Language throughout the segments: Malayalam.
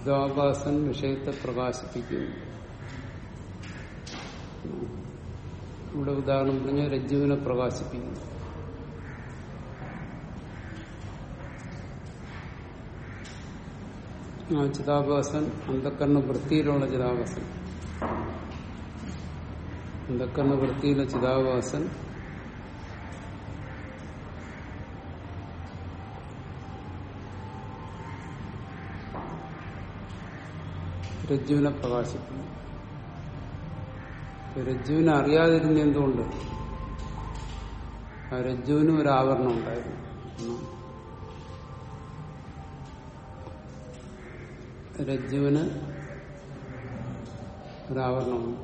ചിതാഭാസൻ വിഷയത്തെ പ്രകാശിപ്പിക്കുന്നു ഇവിടെ ഉദാഹരണം പറഞ്ഞ രജ്ജുവിനെ പ്രകാശിപ്പിക്കുന്നു ആ ചിതാഭാസൻ അന്ധക്കരണ വൃത്തിയിലുള്ള ചിതാഭാസൻ അന്ധക്കരണ വൃത്തിയിലെ ചിതാഭാസൻ രജ്ജുവിനെ പ്രകാശിപ്പിക്കുന്നു രജ്ജുവിനെ അറിയാതിരുന്ന എന്തുകൊണ്ട് ആ രജ്ജുവിന് ഒരു ആവരണം ഉണ്ടായിരുന്നു എന്നാണ്. രജ്ജുവിന് ഒരാവരണമുണ്ട്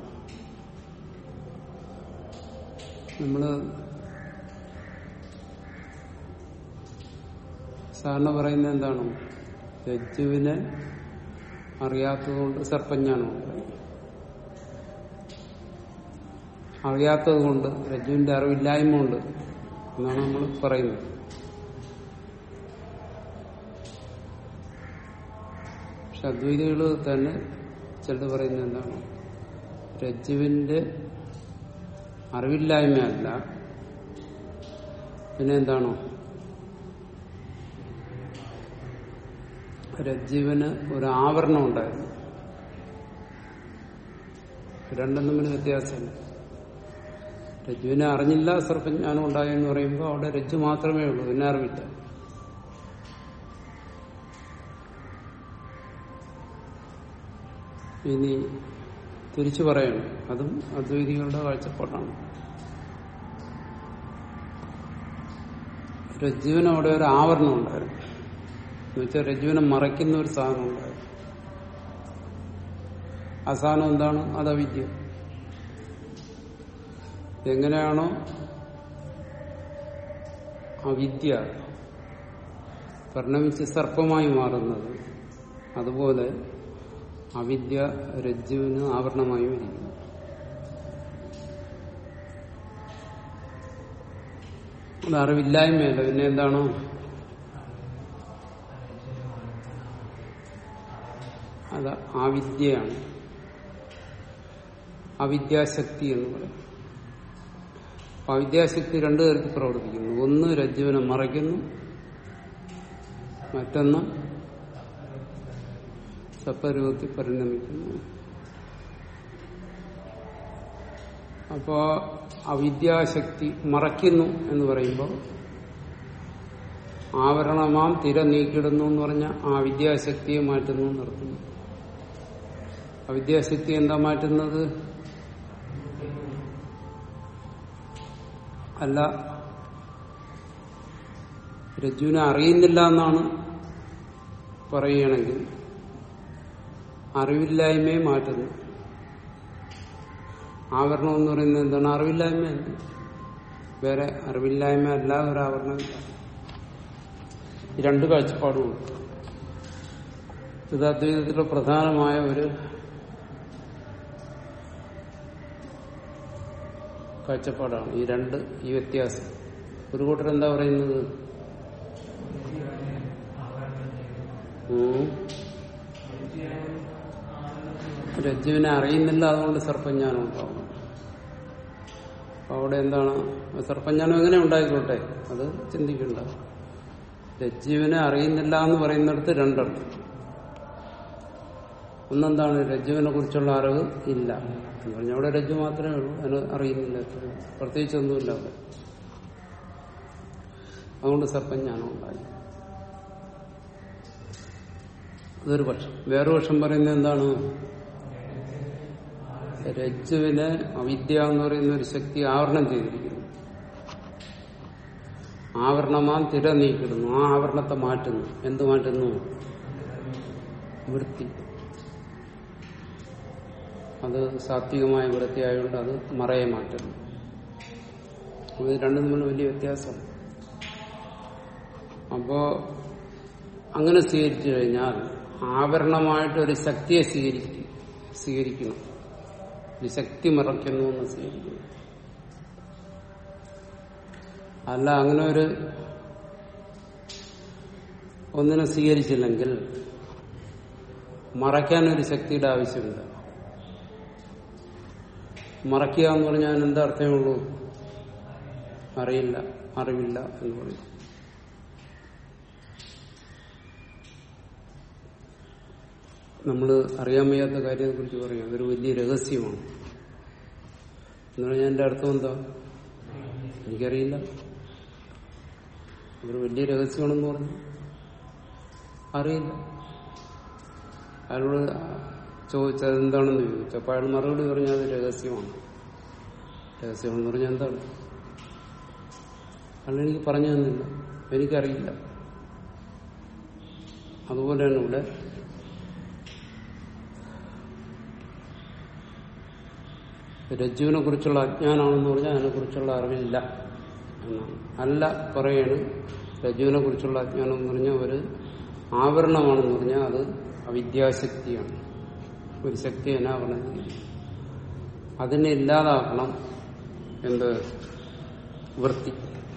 നമ്മള് സാധാരണ പറയുന്നത് എന്താണ് രജ്ജുവിനെ അറിയാത്തതുകൊണ്ട് സർപ്പജ്ഞാനമുണ്ട് അറിയാത്തത് കൊണ്ട് രജ്ജുവിന്റെ അറിവില്ലായ്മ ഉണ്ട് എന്നാണ് നമ്മൾ പറയുന്നത് പക്ഷെ അദ്വൈതികൾ തന്നെ ചിലത് പറയുന്നത് എന്താണ് രജ്ജുവിന്റെ അറിവില്ലായ്മയല്ല പിന്നെ എന്താണോ രജ്ജുവിന് ഒരു ആവരണം ഉണ്ടായിരുന്നു രണ്ടും തമ്മിൽ വ്യത്യാസമില്ല രജ്ജുവിനെ അറിഞ്ഞില്ല സർപ്പജ്ഞാനം ഉണ്ടായെന്ന് പറയുമ്പോൾ അവിടെ രജ്ജു മാത്രമേ ഉള്ളൂ പിന്നെ അറിവില്ല ഇനി തിരിച്ചു പറയണം അതും അദ്വൈതികളുടെ കാഴ്ചപ്പാടാണ് രജ്ജുവിന് അവിടെ ഒരു ആവരണം ഉണ്ടായിരുന്നു എന്നുവെച്ചാൽ രജ്ജുവിനെ മറയ്ക്കുന്ന ഒരു സാധനം ഉണ്ടായിരുന്നു ആ സാധനം എന്താണ് അത് അവിദ്യ എങ്ങനെയാണോ അവിദ്യ പരിണമിച്ച് സർപ്പമായി മാറുന്നത് അതുപോലെ അവിദ്യ രജ്ജുവിന് ആവരണമായും ഇരിക്കുന്നു അത് അറിവില്ലായ്മയല്ല പിന്നെ എന്താണ് അത് ആ വിദ്യയാണ് അവിദ്യാശക്തി എന്ന് പറയും അപ്പൊ അവിദ്യാശക്തി രണ്ടു തരത്തിൽ പ്രവർത്തിക്കുന്നു ഒന്ന് രജ്ജുവിനെ മറയ്ക്കുന്നു മറ്റൊന്ന് സപ്പരൂപത്തിൽ പരിണമിക്കുന്നു അപ്പോ അവിദ്യാശക്തി മറയ്ക്കുന്നു എന്ന് പറയുമ്പോൾ ആവരണമാം തിര നീക്കിടുന്നു എന്ന് പറഞ്ഞ ആ വിദ്യാശക്തിയെ മാറ്റുന്നു നടത്തുന്നു അവിദ്യാശക്തി എന്താ മാറ്റുന്നത് അല്ല രജ്ജുവിനെ അറിയുന്നില്ല എന്നാണ് പറയുകയാണെങ്കിൽ അറിവില്ലായ്മയെ മാറ്റുന്നു ആവരണം എന്ന് പറയുന്നത് എന്താണ് അറിവില്ലായ്മയല്ല വേറെ അറിവില്ലായ്മ അല്ലാതെ ഒരു ആവരണമില്ല ഈ രണ്ട് കാഴ്ചപ്പാടുമുണ്ട് ഇത് അദ്വൈതത്തിലെ പ്രധാനമായ ഒരു കാഴ്ചപ്പാടാണ് ഈ രണ്ട് ഈ വ്യത്യാസം ഒരു കൂട്ടർ എന്താ പറയുന്നത് ഉം. രജ്ജുവിനെ അറിയുന്നില്ല അതുകൊണ്ട് സർപ്പജ്ഞാനം ഉണ്ടാവും അപ്പൊ അവിടെ എന്താണ് സർപ്പജ്ഞാനം എങ്ങനെ ഉണ്ടായിക്കോട്ടെ അത് ചിന്തിക്കണ്ട രജ്ജുവിനെ അറിയുന്നില്ല എന്ന് പറയുന്നിടത്ത് രണ്ടർത്ഥം ഒന്നെന്താണ് രജ്ജുവിനെ കുറിച്ചുള്ള അറിവ് ഇല്ല എന്ന് പറഞ്ഞാൽ അവിടെ രജ്ജു മാത്രമേ ഉള്ളൂ അതിന് അറിയുന്നില്ല പ്രത്യേകിച്ചൊന്നുമില്ല അവിടെ അതുകൊണ്ട് സർപ്പജ്ഞാനം ഉണ്ടായി അതൊരു പക്ഷം വേറൊരു പക്ഷം പറയുന്നത് എന്താണ് രജ്ജുവിനെ അവിദ്യ എന്ന് പറയുന്ന ഒരു ശക്തി ആവരണം ചെയ്തിരിക്കുന്നു ആവരണമാൻ തിര നീക്കിടുന്നു ആ ആവരണത്തെ മാറ്റുന്നു എന്ത് മാറ്റുന്നു വൃത്തി അത് സാത്വികമായ വൃത്തിയായതുകൊണ്ട് അത് മറയെ മാറ്റുന്നു ഇത് രണ്ടും തമ്മിൽ വലിയ വ്യത്യാസം അപ്പോ അങ്ങനെ സ്വീകരിച്ചു കഴിഞ്ഞാൽ ആവരണമായിട്ടൊരു ശക്തിയെ സ്വീകരിക്കും സ്വീകരിക്കണം ഒരു ശക്തി മറയ്ക്കുന്നു എന്ന് സ്വീകരിക്കുന്നു അല്ല അങ്ങനെ ഒരു ഒന്നിനെ സ്വീകരിച്ചില്ലെങ്കിൽ മറയ്ക്കാൻ ഒരു ശക്തിയുടെ ആവശ്യമില്ല മറയ്ക്കുക എന്ന് പറഞ്ഞാൽ എന്താ അർത്ഥമേ ഉള്ളൂ അറിയില്ല അറിവില്ല എന്ന് പറയും നമ്മൾ അറിയാൻ വയ്യാത്ത കാര്യത്തെ കുറിച്ച് പറയാം അതൊരു വലിയ രഹസ്യമാണ് എന്ന് പറഞ്ഞാൽ എന്റെ അർത്ഥം എന്താ എനിക്കറിയില്ല അതൊരു വലിയ രഹസ്യമാണെന്ന് പറഞ്ഞു അറിയില്ല അയാളോട് ചോദിച്ചത് എന്താണെന്ന് ചോദിച്ചു അപ്പൊ അയാൾ മറുപടി പറഞ്ഞാൽ അത് രഹസ്യമാണ് രഹസ്യമെന്ന് പറഞ്ഞാൽ എന്താണ് അയാൾ എനിക്ക് പറഞ്ഞു തന്നില്ല എനിക്കറിയില്ല അതുപോലെയാണ് ഇവിടെ രജ്ജുവിനെ കുറിച്ചുള്ള അജ്ഞാനാണെന്ന് പറഞ്ഞാൽ അതിനെ കുറിച്ചുള്ള അറിവില്ല എന്നാണ് അല്ല പറയാണ് രജ്ജുവിനെ കുറിച്ചുള്ള അജ്ഞാനം എന്ന് പറഞ്ഞാൽ ഒരു ആവരണമാണെന്ന് പറഞ്ഞാൽ അത് അവിദ്യാശക്തിയാണ് ഒരു ശക്തി അനാവരണം ചെയ്യും അതിനെ ഇല്ലാതാക്കണം എന്ത് വൃത്തി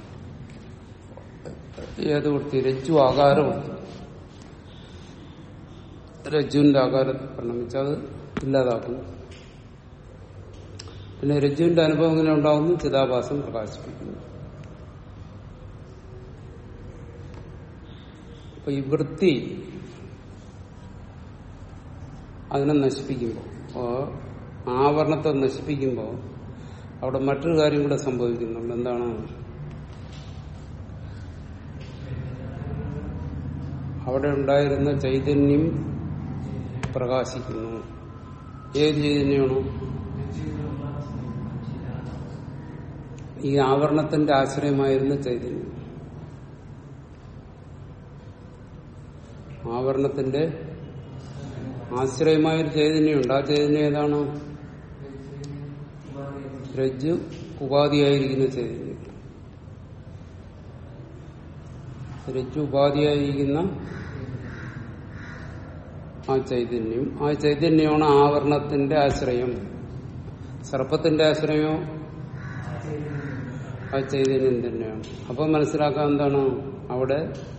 ഏത് വൃത്തി രജ്ജു ആകാര വൃത്തി രജ്ജുവിന്റെ ആകാരത്തെ പരിണമിച്ച് അത് ഇല്ലാതാക്കുന്നു പിന്നെ രജ്ജുവിന്റെ അനുഭവം ഇങ്ങനെ ഉണ്ടാകുന്നു ചിതാഭാസം പ്രകാശിപ്പിക്കുന്നു അപ്പൊ ഈ വൃത്തി അതിനെ നശിപ്പിക്കുമ്പോൾ അപ്പോ ആവരണത്തെ നശിപ്പിക്കുമ്പോൾ അവിടെ മറ്റൊരു കാര്യം കൂടെ സംഭവിക്കുന്നുണ്ട് എന്താണ് അവിടെ ഉണ്ടായിരുന്ന ചൈതന്യം പ്രകാശിക്കുന്നു ഏത് ചൈതന്യമാണോ ഈ ആവരണത്തിന്റെ ആശ്രയമായിരുന്ന ചൈതന്യം ആവരണത്തിന്റെ ആശ്രയമായൊരു ചൈതന്യമുണ്ട് ആ ചൈതന്യം ഏതാണ് രജ്ജു ഉപാധിയായിരിക്കുന്ന ചൈതന്യം രജ്ജു ഉപാധിയായിരിക്കുന്ന ആ ചൈതന്യം ആ ചൈതന്യമാണ് ആവരണത്തിന്റെ ആശ്രയം സർപ്പത്തിന്റെ ആശ്രയമോ ആ ചൈതന്യം തന്നെയാണ് അപ്പൊ മനസ്സിലാക്കാൻ എന്താണ് അവിടെ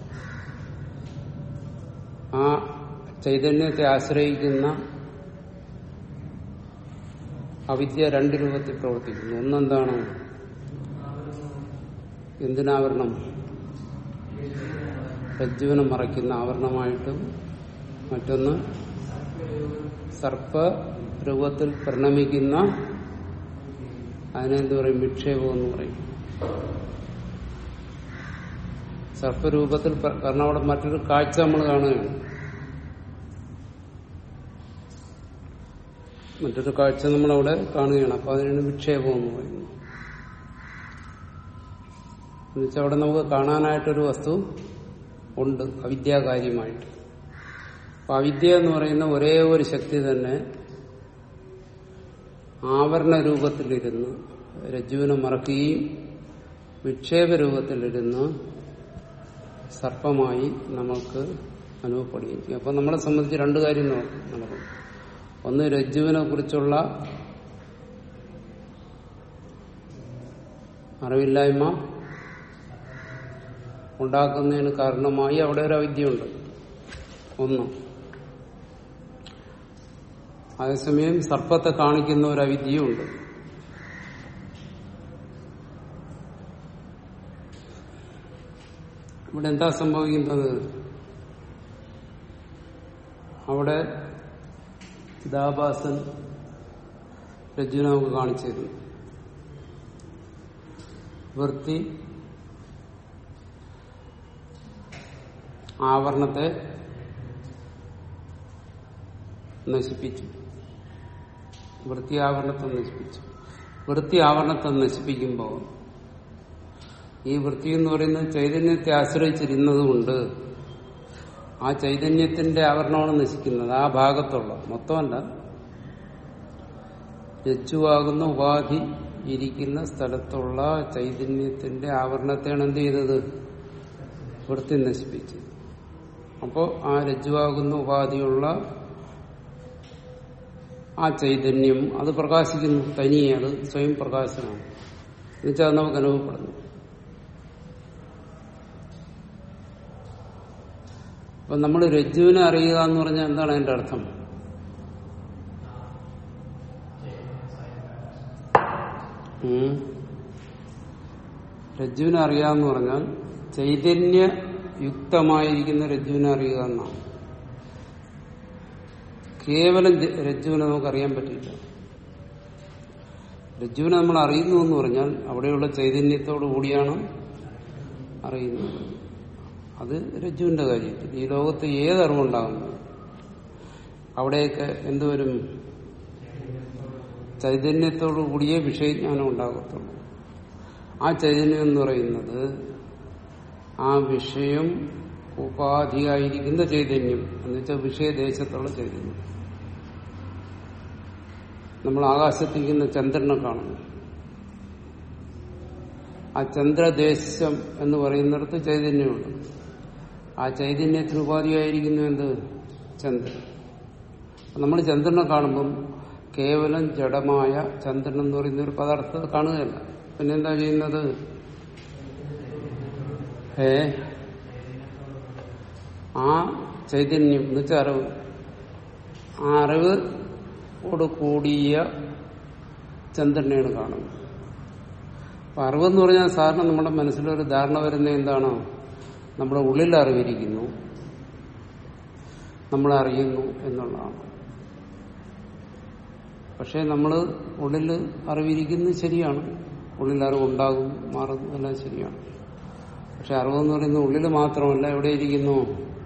ആ ചൈതന്യത്തെ ആശ്രയിക്കുന്ന അവിദ്യ രണ്ട് രൂപത്തിൽ പ്രവർത്തിക്കുന്നു ഒന്നെന്താണ് എന്തിനാവരണം രജ്ജുവിനെ മറയ്ക്കുന്ന ആവരണമായിട്ടും മറ്റൊന്ന് സർപ്പ രൂപത്തിൽ പരിണമിക്കുന്ന അതിനെന്ത് പറയും വിക്ഷേപം എന്ന് പറയും സർപ്പരൂപത്തിൽ പ- കാരണം അവിടെ മറ്റൊരു കാഴ്ച നമ്മൾ കാണുകയാണ് മറ്റൊരു കാഴ്ച നമ്മളവിടെ കാണുകയാണ് അപ്പൊ അതിനാണ് വിക്ഷേപം എന്ന് പറയുന്നത് എന്നുവെച്ചാൽ അവിടെ നമുക്ക് കാണാനായിട്ടൊരു വസ്തു ഉണ്ട് അവിദ്യാകാര്യമായിട്ട് അപ്പൊ അവിദ്യ എന്ന് പറയുന്ന ഒരേ ഒരു ശക്തി തന്നെ ആവരണ രൂപത്തിലിരുന്ന് രജ്ജുവിനെ മറക്കുകയും വിക്ഷേപ രൂപത്തിലിരുന്ന് സർപ്പമായി നമുക്ക് അനുഭവപ്പെടുകയും ചെയ്യും അപ്പൊ നമ്മളെ സംബന്ധിച്ച് രണ്ട് കാര്യം നോ- നടക്കും ഒന്ന് രജ്ജുവിനെ കുറിച്ചുള്ള അറിവില്ലായ്മ ഉണ്ടാക്കുന്നതിന് കാരണമായി അവിടെ ഒരു അവിദ്യയുണ്ട് ഒന്ന് അതേസമയം സർപ്പത്തെ കാണിക്കുന്ന ഒരു അവിദ്യയുണ്ട് ഇവിടെ എന്താ സംഭവിക്കുന്നത് അവിടെ ചിതാഭാസൻ രജ്ജുവിനെ നമുക്ക് കാണിച്ചു തരുന്നു വൃത്തി ആവരണത്തെ നശിപ്പിച്ചു വൃത്തി ആവരണത്തെ നശിപ്പിച്ചു വൃത്തി ആവരണത്തെ നശിപ്പിക്കുമ്പോൾ ഈ വൃത്തി എന്ന് പറയുന്നത് ചൈതന്യത്തെ ആശ്രയിച്ചിരുന്നതുകൊണ്ട് ആ ചൈതന്യത്തിന്റെ ആവരണമാണ് നശിക്കുന്നത് ആ ഭാഗത്തുള്ള മൊത്തമല്ല രജ്ജുവാകുന്ന ഉപാധി ഇരിക്കുന്ന സ്ഥലത്തുള്ള ചൈതന്യത്തിന്റെ ആവരണത്തെയാണ് എന്ത് ചെയ്തത് വൃത്തി നശിപ്പിച്ചത് അപ്പോ ആ രജ്ജുവാകുന്ന ഉപാധിയുള്ള ആ ചൈതന്യം അത് പ്രകാശിക്കുന്നു തനിയെ അത് സ്വയം പ്രകാശമാണ് എന്നുവെച്ചാൽ അത് നമുക്ക് അനുഭവപ്പെടുന്നു അപ്പൊ നമ്മൾ രജ്ജുവിനെ അറിയുക എന്ന് പറഞ്ഞാൽ എന്താണ് അതിന്റെ അർത്ഥം ഉം. രജ്ജുവിനെ അറിയുക എന്ന് പറഞ്ഞാൽ ചൈതന്യയുക്തമായിരിക്കുന്ന രജ്ജുവിനെ അറിയുക എന്നാണ് കേവലം ജ- രജ്ജുവിനെ നമുക്കറിയാൻ പറ്റില്ല രജ്ജുവിനെ നമ്മൾ അറിയുന്നു എന്ന് പറഞ്ഞാൽ അവിടെയുള്ള ചൈതന്യത്തോടു കൂടിയാണ് അറിയുന്നത് അത് രജ്ജുവിന്റെ കാര്യത്തിൽ ഈ ലോകത്ത് ഏത് അറിവുണ്ടാകുന്നു അവിടെയൊക്കെ എന്തുവരും ചൈതന്യത്തോടു കൂടിയേ വിഷയജ്ഞാനം ഉണ്ടാകത്തുള്ളൂ ആ ചൈതന്യം എന്ന് പറയുന്നത് ആ വിഷയം ഉപാധിയായിരിക്കുന്ന ചൈതന്യം എന്ന് വെച്ചാൽ വിഷയദേശത്തുള്ള ചൈതന്യം നമ്മൾ ആകാശത്തിരിക്കുന്ന ചന്ദ്രനെ കാണുന്നു ആ ചന്ദ്രദേശം എന്ന് പറയുന്നിടത്ത് ചൈതന്യമുണ്ട് ആ ചൈതന്യത്തിന് ഉപാധിയായിരിക്കുന്നു എന്ത് ചന്ദ്രൻ നമ്മൾ ചന്ദ്രനെ കാണുമ്പം കേവലം ജഡമായ ചന്ദ്രൻ എന്ന് പറയുന്ന ഒരു പദാർത്ഥത്തെ കാണുകയല്ല പിന്നെന്താ ചെയ്യുന്നത് ഏ ആ ചൈതന്യം എന്ന് വെച്ചാൽ അറിവ് ആ അറിവോട് കൂടിയ ചന്ദ്രനെയാണ് കാണുന്നത് അപ്പൊ അറിവെന്ന് പറഞ്ഞാൽ സാധാരണ നമ്മുടെ മനസ്സിലൊരു ധാരണ വരുന്ന എന്താണ് നമ്മുടെ ഉള്ളിൽ അറിവിരിക്കുന്നു നമ്മൾ അറിയുന്നു എന്നുള്ളതാണ് പക്ഷെ നമ്മൾ ഉള്ളിൽ അറിവിരിക്കുന്നത് ശരിയാണ് ഉള്ളിൽ അറിവുണ്ടാകും മാറും എല്ലാം ശരിയാണ് പക്ഷെ അറിവെന്ന് പറയുന്നത് ഉള്ളിൽ മാത്രമല്ല എവിടെ ഇരിക്കുന്നു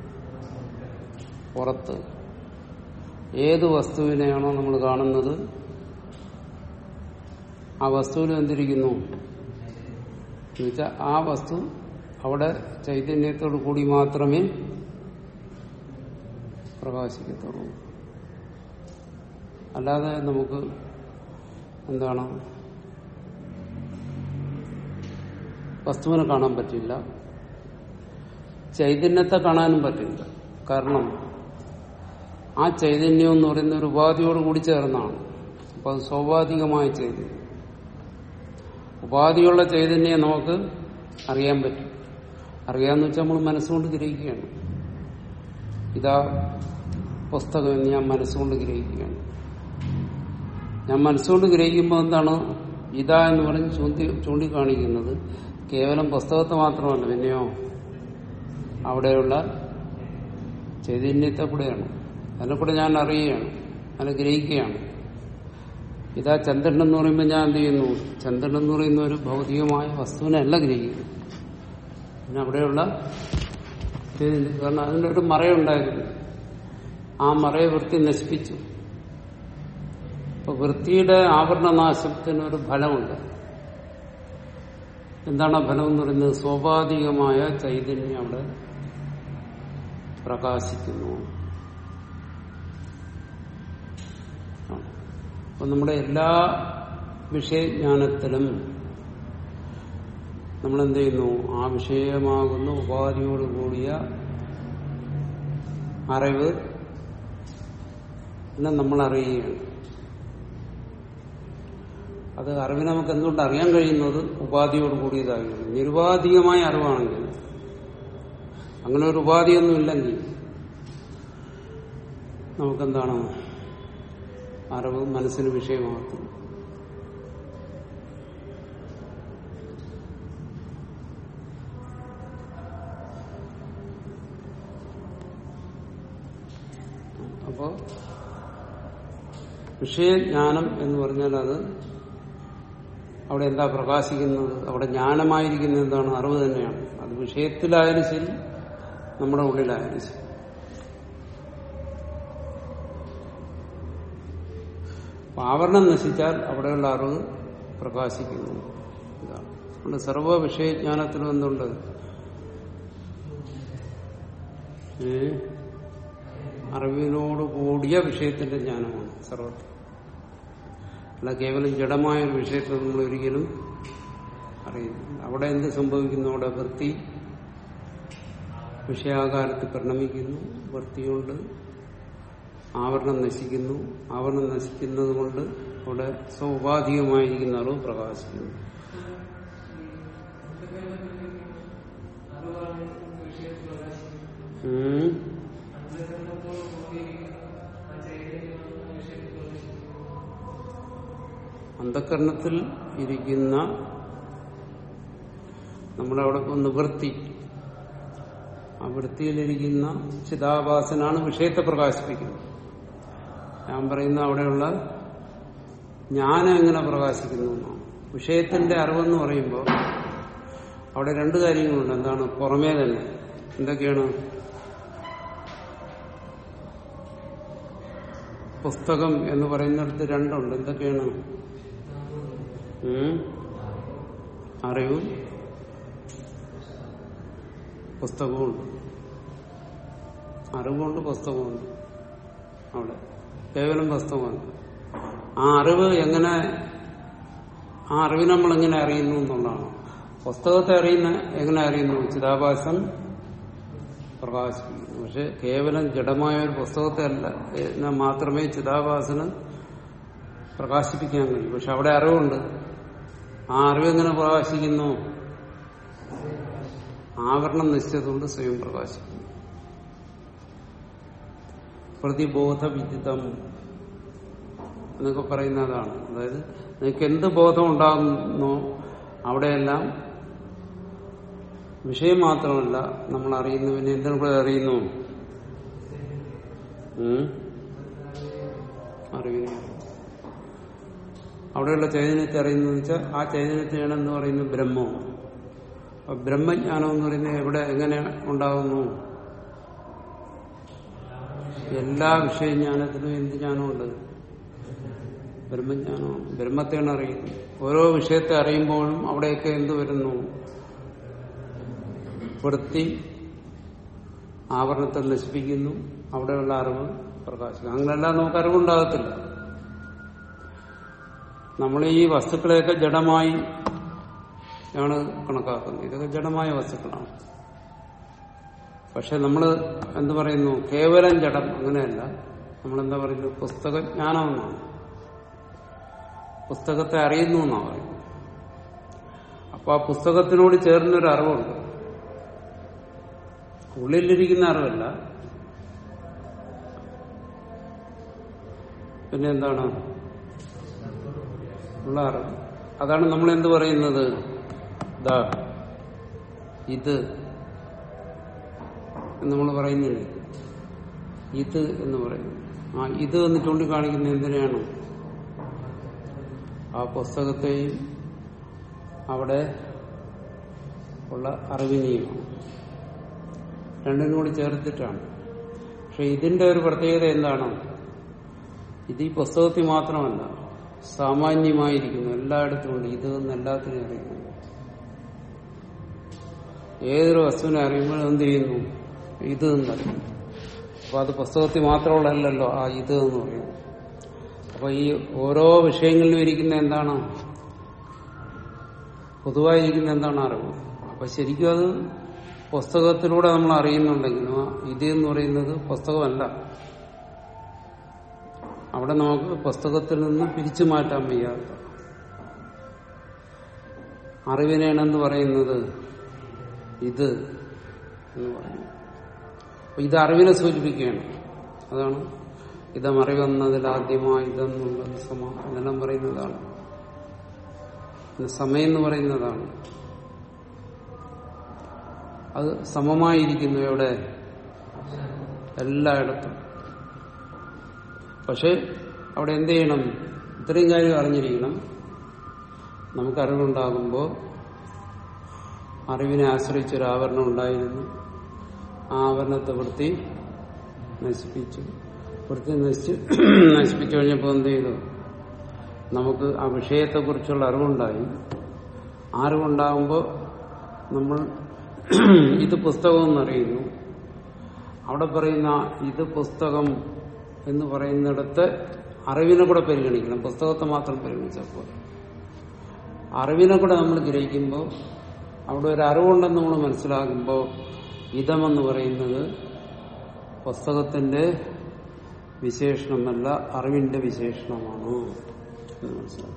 പുറത്ത് ഏത് വസ്തുവിനെയാണോ നമ്മൾ കാണുന്നത് ആ വസ്തുവിൽ എന്തിരിക്കുന്നു എന്നുവെച്ചാൽ ആ വസ്തു അവിടെ ചൈതന്യത്തോടു കൂടി മാത്രമേ പ്രകാശിക്കത്തുള്ളൂ അല്ലാതെ നമുക്ക് എന്താണ് വസ്തുവിനെ കാണാൻ പറ്റില്ല ചൈതന്യത്തെ കാണാനും പറ്റില്ല കാരണം ആ ചൈതന്യം എന്ന് പറയുന്ന ഒരു ഉപാധിയോട് കൂടി ചേർന്നാണ് അപ്പൊ അത് സ്വാഭാവികമായ ചൈതന്യം ഉപാധിയുള്ള ചൈതന്യം നമുക്ക് അറിയാൻ പറ്റും അറിയാന്ന് വെച്ചാൽ നമ്മൾ മനസ്സുകൊണ്ട് ഗ്രഹിക്കുകയാണ് ഇതാ പുസ്തകം എന്ന് ഞാൻ മനസ്സുകൊണ്ട് ഗ്രഹിക്കുകയാണ് ഞാൻ മനസ്സുകൊണ്ട് ഗ്രഹിക്കുമ്പോൾ എന്താണ് ഇതാ എന്ന് പറഞ്ഞ് ചൂണ്ടി ചൂണ്ടിക്കാണിക്കുന്നത് കേവലം പുസ്തകത്തെ മാത്രമല്ല പിന്നെയോ അവിടെയുള്ള ചൈതന്യത്തെ കൂടെയാണ് അതിനെ കൂടെ ഞാൻ അറിയുകയാണ് അതിനെ ഗ്രഹിക്കുകയാണ് ഇതാ ചന്ദ്രൻ എന്ന് പറയുമ്പോൾ ഞാൻ എന്ത് ചെയ്യുന്നു ചന്ദ്രൻ എന്ന് പറയുന്ന ഒരു ഭൗതികമായ വസ്തുവിനെ അല്ല ഗ്രഹിക്കുന്നു പിന്നെ അവിടെയുള്ള ചൈതന്യം കാരണം അതിനൊരു മറയുണ്ടായിരുന്നു ആ മറയെ വൃത്തി നശിപ്പിച്ചു അപ്പൊ വൃത്തിയുടെ ആവരണനാശത്തിനൊരു ഫലമുണ്ട് എന്താണ് ആ ഫലം എന്ന് പറയുന്നത് സ്വാഭാവികമായ ചൈതന്യം അവിടെ പ്രകാശിക്കുന്നു അപ്പൊ നമ്മുടെ എല്ലാ വിഷയജ്ഞാനത്തിലും നമ്മൾ എന്ത് ചെയ്യുന്നു ആ വിഷയമാകുന്ന ഉപാധിയോട് കൂടിയ അറിവ് എന്നെ നമ്മൾ അറിയുകയാണ് അത് അറിവിനെ നമുക്ക് എന്തുകൊണ്ട് അറിയാൻ കഴിയുന്നത് ഉപാധിയോട് കൂടിയതാകുന്നു നിരുപാധികമായ അറിവാണെങ്കിൽ അങ്ങനെ ഒരു ഉപാധിയൊന്നും ഇല്ലെങ്കിൽ നമുക്കെന്താണ് അറിവ് മനസ്സിന് വിഷയമാക്കുന്നു അപ്പോ വിഷയജ്ഞാനം എന്ന് പറഞ്ഞാൽ അത് അവിടെ എന്താ പ്രകാശിക്കുന്നത് അവിടെ ജ്ഞാനമായിരിക്കുന്ന എന്താണ് അറിവ് തന്നെയാണ് അത് വിഷയത്തിലായാലും ശരി നമ്മുടെ ഉള്ളിലായാലും ശരി അപ്പൊ ആവരണം നശിച്ചാൽ അവിടെയുള്ള അറിവ് പ്രകാശിക്കുന്നു ഇതാണ് അതുകൊണ്ട് സർവ വിഷയജ്ഞാനത്തിലും എന്തുണ്ട് ഏ അറിവിനോട് കൂടിയ വിഷയത്തിന്റെ ജ്ഞാനമാണ് സർവത്തിൽ അല്ല കേവലം ജഡമായ ഒരു വിഷയത്തെ നമ്മൾ ഒരിക്കലും അറിയുന്നില്ല അവിടെ എന്ത് സംഭവിക്കുന്നു അവിടെ വൃത്തി വിഷയാകാരത്തിൽ പരിണമിക്കുന്നു വൃത്തിയുണ്ട് ആവരണം നശിക്കുന്നു ആവരണം നശിക്കുന്നത് കൊണ്ട് അവിടെ സ്വാഭാവികമായിരിക്കുന്ന അറിവ് പ്രകാശിക്കുന്നു ഉം. അന്ധകരണത്തിൽ ഇരിക്കുന്ന നമ്മുടെ അവിടെ ഇപ്പൊ നിവൃത്തി ആ വൃത്തിയിലിരിക്കുന്ന ചിതാഭാസനാണ് വിഷയത്തെ പ്രകാശിപ്പിക്കുന്നത് ഞാൻ പറയുന്ന അവിടെയുള്ള ജ്ഞാനം എങ്ങനെ പ്രകാശിക്കുന്നു എന്നാണ് വിഷയത്തിന്റെ അറിവെന്ന് പറയുമ്പോൾ അവിടെ രണ്ട് കാര്യങ്ങളുണ്ട് എന്താണ് പുറമേ തന്നെ എന്തൊക്കെയാണ് പുസ്തകം എന്ന് പറയുന്നിടത്ത് രണ്ടുണ്ട് എന്തൊക്കെയാണ് ഉം? അറിവും പുസ്തകവുമുണ്ട് അറിവുണ്ട് പുസ്തകമുണ്ട് അവിടെ കേവലം പുസ്തകമാണ് ആ അറിവ് എങ്ങനെ ആ അറിവ് നമ്മൾ എങ്ങനെ അറിയുന്നു എന്നുള്ളതാണ് പുസ്തകത്തെ അറിയുന്ന എങ്ങനെ അറിയുന്നു ചിതാഭാസം പ്രകാശിപ്പിക്കുന്നു പക്ഷെ കേവലം ജഡമായ ഒരു പുസ്തകത്തെ അല്ല ഏ, മാത്രമേ ചിതാഭാസന് പ്രകാശിപ്പിക്കാൻ കഴിയൂ പക്ഷെ അവിടെ അറിവുണ്ട് ആ അറിവ് എങ്ങനെ പ്രകാശിക്കുന്നു ആവരണം നിശ്ചയതുകൊണ്ട് സ്വയം പ്രകാശിക്കുന്നു പ്രതിബോധ വിദിതം എന്നൊക്കെ പറയുന്ന അതാണ് അതായത് നിങ്ങൾക്ക് എന്ത് ബോധം ഉണ്ടാകുന്നോ അവിടെയെല്ലാം വിഷയം മാത്രമല്ല നമ്മൾ അറിയുന്നതിനെ എന്തിനു കൂടെ അറിയുന്നു ഉം? അറിവിനെ അവിടെയുള്ള ചൈതന്യത്തെ അറിയുന്നത് വെച്ചാൽ ആ ചൈതന്യത്തെയാണ് എന്ന് പറയുന്നത് ബ്രഹ്മം അപ്പൊ ബ്രഹ്മജ്ഞാനം എന്ന് പറയുന്നത് എവിടെ എങ്ങനെ ഉണ്ടാകുന്നു എല്ലാ വിഷയജ്ഞാനത്തിലും എന്ത് ജ്ഞാനമുണ്ട് ബ്രഹ്മജ്ഞാനമാണ് ബ്രഹ്മത്തെയാണ് അറിയുന്നത് ഓരോ വിഷയത്തെ അറിയുമ്പോഴും അവിടെയൊക്കെ എന്ത് വരുന്നു വൃത്തി ആവരണത്തെ നശിപ്പിക്കുന്നു അവിടെയുള്ള അറിവ് പ്രകാശിക്കുന്നു അങ്ങനെല്ലാം നമുക്ക് അറിവുണ്ടാകത്തില്ല നമ്മൾ ഈ വസ്തുക്കളെയൊക്കെ ജഡമായി ആണ് കണക്കാക്കുന്നത് ഇതൊക്കെ ജഡമായ വസ്തുക്കളാണ് പക്ഷെ നമ്മൾ എന്ത് പറയുന്നു കേവലം ജഡം അങ്ങനെയല്ല നമ്മളെന്താ പറയുന്നത് പുസ്തകജ്ഞാനം എന്നാണ് പുസ്തകത്തെ അറിയുന്നു എന്നാണ് പറയുന്നത് അപ്പൊ ആ പുസ്തകത്തിനോട് ചേർന്നൊരു അറിവുണ്ട് ഉള്ളിലിരിക്കുന്ന അറിവല്ല പിന്നെ എന്താണ് ഉള്ള അറിവ് അതാണ് നമ്മൾ എന്ത് പറയുന്നത് ദാ ഇത് എന്ന് നമ്മൾ പറയുന്നില്ലേ ഇത് എന്ന് പറയുന്നു ആ ഇത് എന്ന് ചൂണ്ടിക്കാണിക്കുന്ന എന്തിനാണ് ആ പുസ്തകത്തെയും അവിടെ ഉള്ള അറിവിനെയുമാണ് രണ്ടിനും കൂടി ചേർത്തിട്ടാണ് പക്ഷെ ഇതിന്റെ ഒരു പ്രത്യേകത എന്താണ് ഇത് ഈ പുസ്തകത്തിൽ മാത്രമല്ല സാമാന്യമായിരിക്കുന്നു എല്ലായിടത്തും ഉണ്ട് ഇത് എന്ന് എല്ലാത്തിനും അറിയുന്നു ഏതൊരു വസ്തുവിനെ അറിയുമ്പോൾ എന്ത് ചെയ്യുന്നു ഇത് എന്നറിയുന്നു അപ്പൊ അത് പുസ്തകത്തിൽ മാത്രമുള്ളല്ലോ ആ ഇത് എന്ന് പറയുന്നത് അപ്പൊ ഈ ഓരോ വിഷയങ്ങളിലും ഇരിക്കുന്ന എന്താണ് പൊതുവായിരിക്കുന്ന എന്താണ് അറിവ് അപ്പൊ ശരിക്കും അത് പുസ്തകത്തിലൂടെ നമ്മൾ അറിയുന്നുണ്ടെങ്കിലും ആ ഇത് എന്ന് പറയുന്നത് പുസ്തകമല്ല അവിടെ നമുക്ക് പുസ്തകത്തിൽ നിന്ന് പിരിച്ചു മാറ്റാൻ വയ്യാത്ത അറിവിനെയാണെന്ന് പറയുന്നത് ഇത് എന്ന് പറയുന്നത് അപ്പൊ ഇത് അറിവിനെ സൂചിപ്പിക്കുകയാണ് അതാണ് ഇതമറിവെന്നതിൽ ആദ്യമായി ഇതെന്നുള്ളത് സമ എന്നെല്ലാം പറയുന്നതാണ് പിന്നെ സമയം എന്ന് പറയുന്നതാണ് അത് സമമായിരിക്കുന്നു എവിടെ എല്ലായിടത്തും പക്ഷെ അവിടെ എന്ത് ചെയ്യണം ഇത്രയും കാര്യം അറിഞ്ഞിരിക്കണം നമുക്ക് അറിവുണ്ടാകുമ്പോൾ അറിവിനെ ആശ്രയിച്ചൊരു ആവരണം ഉണ്ടായിരുന്നു ആ ആവരണത്തെ വൃത്തി നശിപ്പിച്ചു വൃത്തി നശിച്ച് നശിപ്പിച്ചു കഴിഞ്ഞപ്പോൾ എന്ത് ചെയ്തു നമുക്ക് ആ വിഷയത്തെക്കുറിച്ചുള്ള അറിവുണ്ടായി ആ അറിവുണ്ടാകുമ്പോൾ നമ്മൾ ഇത് പുസ്തകം എന്നറിയുന്നു അവിടെ പറയുന്ന ഇത് പുസ്തകം എന്ന് പറയുന്നിടത്ത് അറിവിനെ കൂടെ പരിഗണിക്കണം പുസ്തകത്തെ മാത്രം പരിഗണിച്ചപ്പോൾ അറിവിനെ കൂടെ നമ്മൾ ഗ്രഹിക്കുമ്പോൾ അവിടെ ഒരു അറിവുണ്ടെന്ന് നമ്മൾ മനസ്സിലാകുമ്പോൾ ഇതമെന്ന് പറയുന്നത് പുസ്തകത്തിന്റെ വിശേഷണമല്ല അറിവിന്റെ വിശേഷണമാണ് എന്ന് മനസ്സിലാക്കും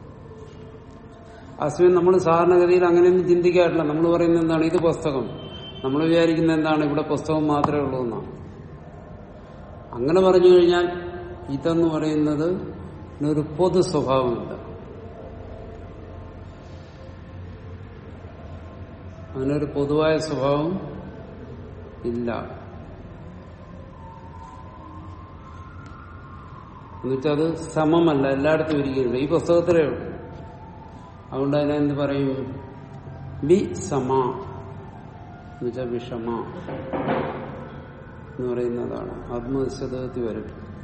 അസ്മിൻ നമ്മൾ സാധാരണഗതിയിൽ അങ്ങനെയൊന്നും ചിന്തിക്കാറില്ല നമ്മൾ പറയുന്നത് എന്താണ് ഇത് പുസ്തകം നമ്മൾ വിചാരിക്കുന്ന എന്താണ് ഇവിടെ പുസ്തകം മാത്രമേ ഉള്ളൂ എന്നാണ് അങ്ങനെ പറഞ്ഞു കഴിഞ്ഞാൽ ഇതെന്ന് പറയുന്നത് ഒരു പൊതു സ്വഭാവമില്ല അതിനൊരു പൊതുവായ സ്വഭാവം ഇല്ല എന്നുവെച്ചാൽ അത് സമമല്ല എല്ലായിടത്തും ഇരിക്കുന്നില്ല ഈ പുസ്തകത്തിലേ ഉള്ളൂ അതുകൊണ്ട് അതിനെ എന്ത് പറയും ബി സമ എന്നുവെച്ചാൽ വിഷമ എന്ന് പറയുന്നതാണ് ആത്മനിശ്ചിതത്തിൽ വരും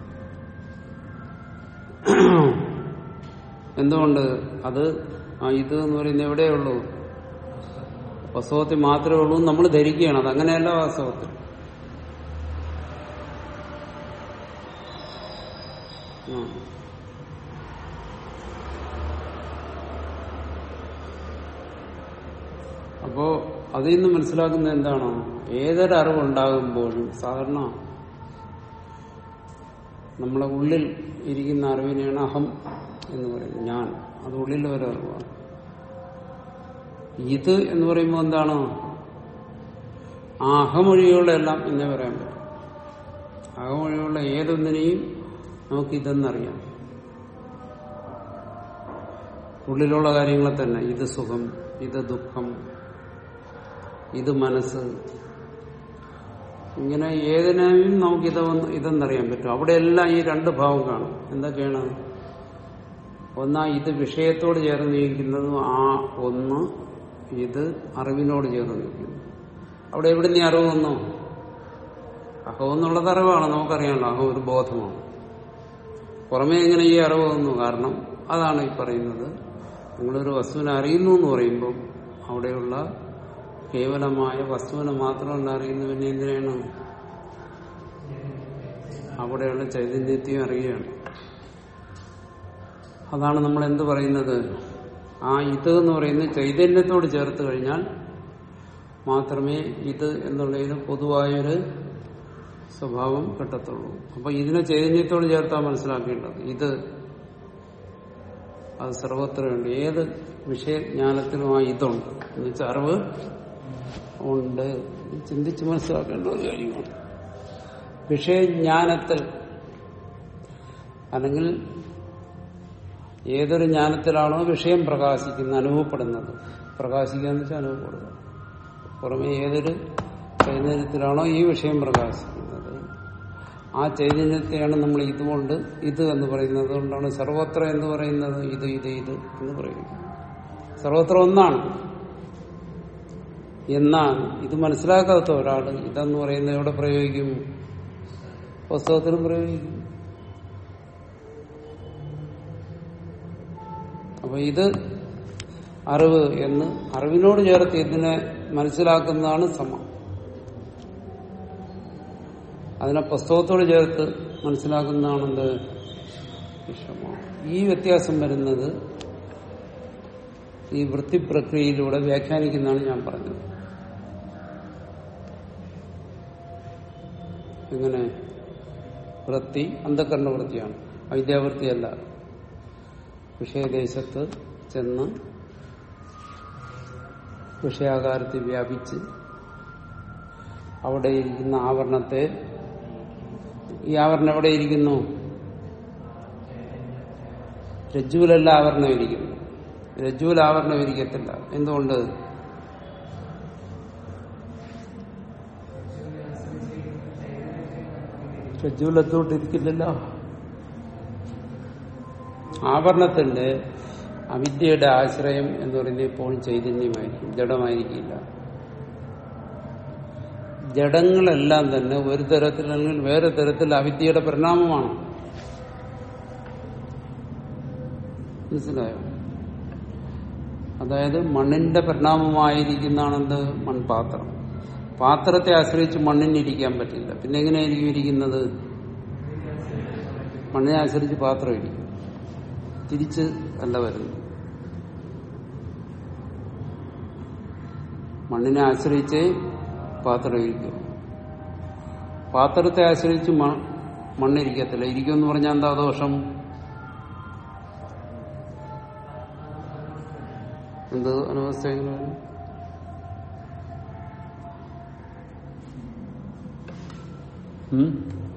എന്തുകൊണ്ട് അത് ആ ഇത് എന്ന് പറയുന്നത് എവിടെയുള്ളൂ വാസ്തവത്തിൽ മാത്രമേ ഉള്ളൂ എന്ന് നമ്മൾ ധരിക്കുകയാണ് അത് അങ്ങനെയല്ല വാസ്തവത്തിൽ ആ. അപ്പോ അതിൽ നിന്ന് മനസ്സിലാക്കുന്നത് എന്താണോ ഏതൊരറിവുണ്ടാകുമ്പോഴും സാധാരണ നമ്മളെ ഉള്ളിൽ ഇരിക്കുന്ന അറിവിനെയാണ് അഹം എന്ന് പറയുന്നത് ഞാൻ അത് ഉള്ളിൽ ഒരു അറിവാണ് ഇത് എന്ന് പറയുമ്പോൾ എന്താണ് ആ അഹമൊഴിയുള്ള എല്ലാം എന്നേ പറയാൻ പറ്റും അഹമൊഴിയുള്ള ഏതൊന്നിനെയും നമുക്ക് ഇതെന്നറിയാം ഉള്ളിലുള്ള കാര്യങ്ങളെ തന്നെ ഇത് സുഖം ഇത് ദുഃഖം ഇത് മനസ്സ് ഇങ്ങനെ ഏതിനെയും നമുക്ക് ഇത് ഇതെന്നറിയാൻ പറ്റും അവിടെയെല്ലാം ഈ രണ്ട് ഭാവം കാണും എന്തൊക്കെയാണ് ഒന്നാ ഇത് വിഷയത്തോട് ചേർന്ന് നിൽക്കുന്നതും ആ ഒന്ന് ഇത് അറിവിനോട് ചേർന്ന് നിൽക്കുന്നു അവിടെ എവിടെ നീ അറിവ് വന്നോ അഹം എന്നുള്ളത് അറിവാണ് നമുക്കറിയാമല്ലോ അഹം ഒരു ബോധമാണ് പുറമേ എങ്ങനെ ഈ അറിവ് വന്നു കാരണം അതാണ് ഈ പറയുന്നത് നിങ്ങളൊരു വസ്തുവിനെ അറിയുന്നു എന്ന് പറയുമ്പോൾ അവിടെയുള്ള കേവലമായ വസ്തുവിനെ മാത്രമല്ല അറിയുന്നു പിന്നെ എന്തിനാണ് അവിടെയുള്ള ചൈതന്യത്തെയും അറിയുകയാണ് അതാണ് നമ്മൾ എന്ത് പറയുന്നത് ആ ഇത് എന്ന് പറയുന്നത് ചൈതന്യത്തോട് ചേർത്ത് കഴിഞ്ഞാൽ മാത്രമേ ഇത് എന്നുള്ളതിന് പൊതുവായൊരു സ്വഭാവം കിട്ടത്തുള്ളൂ അപ്പൊ ഇതിനെ ചൈതന്യത്തോട് ചേർത്താ മനസ്സിലാക്കേണ്ടത് ഇത് അത് സർവത്രയുണ്ട് ഏത് വിഷയജ്ഞാനത്തിനും ആ ഇതുണ്ട് എന്ന് വെച്ചാൽ അറിവ് ഉണ്ട് ചിന്തിച്ച് മനസ്സിലാക്കേണ്ട ഒരു കാര്യമാണ് വിഷയജ്ഞാനത്തിൽ അല്ലെങ്കിൽ ഏതൊരു ജ്ഞാനത്തിലാണോ വിഷയം പ്രകാശിക്കുന്നത് അനുഭവപ്പെടുന്നത് പ്രകാശിക്കുക എന്ന് വെച്ചാൽ അനുഭവപ്പെടുക പുറമെ ഏതൊരു ചൈതന്യത്തിലാണോ ഈ വിഷയം പ്രകാശിക്കുന്നത് ആ ചൈതന്യത്തെയാണ് നമ്മൾ ഇതുകൊണ്ട് ഇത് എന്ന് പറയുന്നത് കൊണ്ടാണ് സർവത്ര എന്ന് പറയുന്നത് ഇത് ഇത് ഇത് എന്ന് പറയുന്നത് സർവത്ര ഒന്നാണ് എന്നാൽ ഇത് മനസ്സിലാക്കാത്ത ഒരാൾ ഇതെന്ന് പറയുന്നത് എവിടെ പ്രയോഗിക്കും പുസ്തകത്തിലും പ്രയോഗിക്കും അപ്പൊ ഇത് അറിവ് എന്ന് അറിവിനോട് ചേർത്ത് ഇതിനെ മനസ്സിലാക്കുന്നതാണ് സമം അതിനെ പുസ്തകത്തോട് ചേർത്ത് മനസ്സിലാക്കുന്നതാണെന്ത് വിഷമം ഈ വ്യത്യാസം വരുന്നത് ഈ വൃത്തി പ്രക്രിയയിലൂടെ വ്യാഖ്യാനിക്കുന്നതാണ് ഞാൻ പറഞ്ഞത് എങ്ങനെ വൃത്തി അന്ധകരണ വൃത്തിയാണ് അവിദ്യാവൃത്തിയല്ല വിഷയദേശത്ത് ചെന്ന് വിഷയാകാരത്തിൽ വ്യാപിച്ച് അവിടെ ഇരിക്കുന്ന ആവരണത്തെ ഈ ആവരണം എവിടെ ഇരിക്കുന്നു രജ്ജുവിലല്ല ആവരണം ഇരിക്കുന്നു രജ്ജുവിൽ ആവരണം ഇരിക്കത്തില്ല എന്തുകൊണ്ട് രജ്ജുവിൽ എന്തുകൊണ്ടിരിക്കില്ലല്ലോ ആവരണത്തിന്റെ അവിദ്യയുടെ ആശ്രയം എന്ന് പറയുന്നത് എപ്പോഴും ചൈതന്യമായിരിക്കും ജഡമായിരിക്കില്ല ജഡങ്ങളെല്ലാം തന്നെ ഒരു തരത്തിൽ അല്ലെങ്കിൽ വേറെ തരത്തിൽ അവിദ്യയുടെ പരിണാമമാണ് മനസ്സിലായോ അതായത് മണ്ണിന്റെ പരിണാമമായിരിക്കുന്നതാണെന്ത് മൺപാത്രം പാത്രത്തെ ആശ്രയിച്ച് മണ്ണിന് ഇരിക്കാൻ പറ്റില്ല പിന്നെ എങ്ങനെയായിരിക്കും ഇരിക്കുന്നത് മണ്ണിനെ ആശ്രയിച്ച് പാത്രം ഇരിക്കും തിരിച്ച് അല്ല വരുന്നു മണ്ണിനെ ആശ്രയിച്ച് പാത്രം ഇരിക്കും പാത്രത്തെ ആശ്രയിച്ച് മണ്ണിരിക്കത്തില്ല ഇരിക്കുമെന്ന് പറഞ്ഞാൽ എന്താ ദോഷം എന്ത് അനവസ്ഥ ഉം?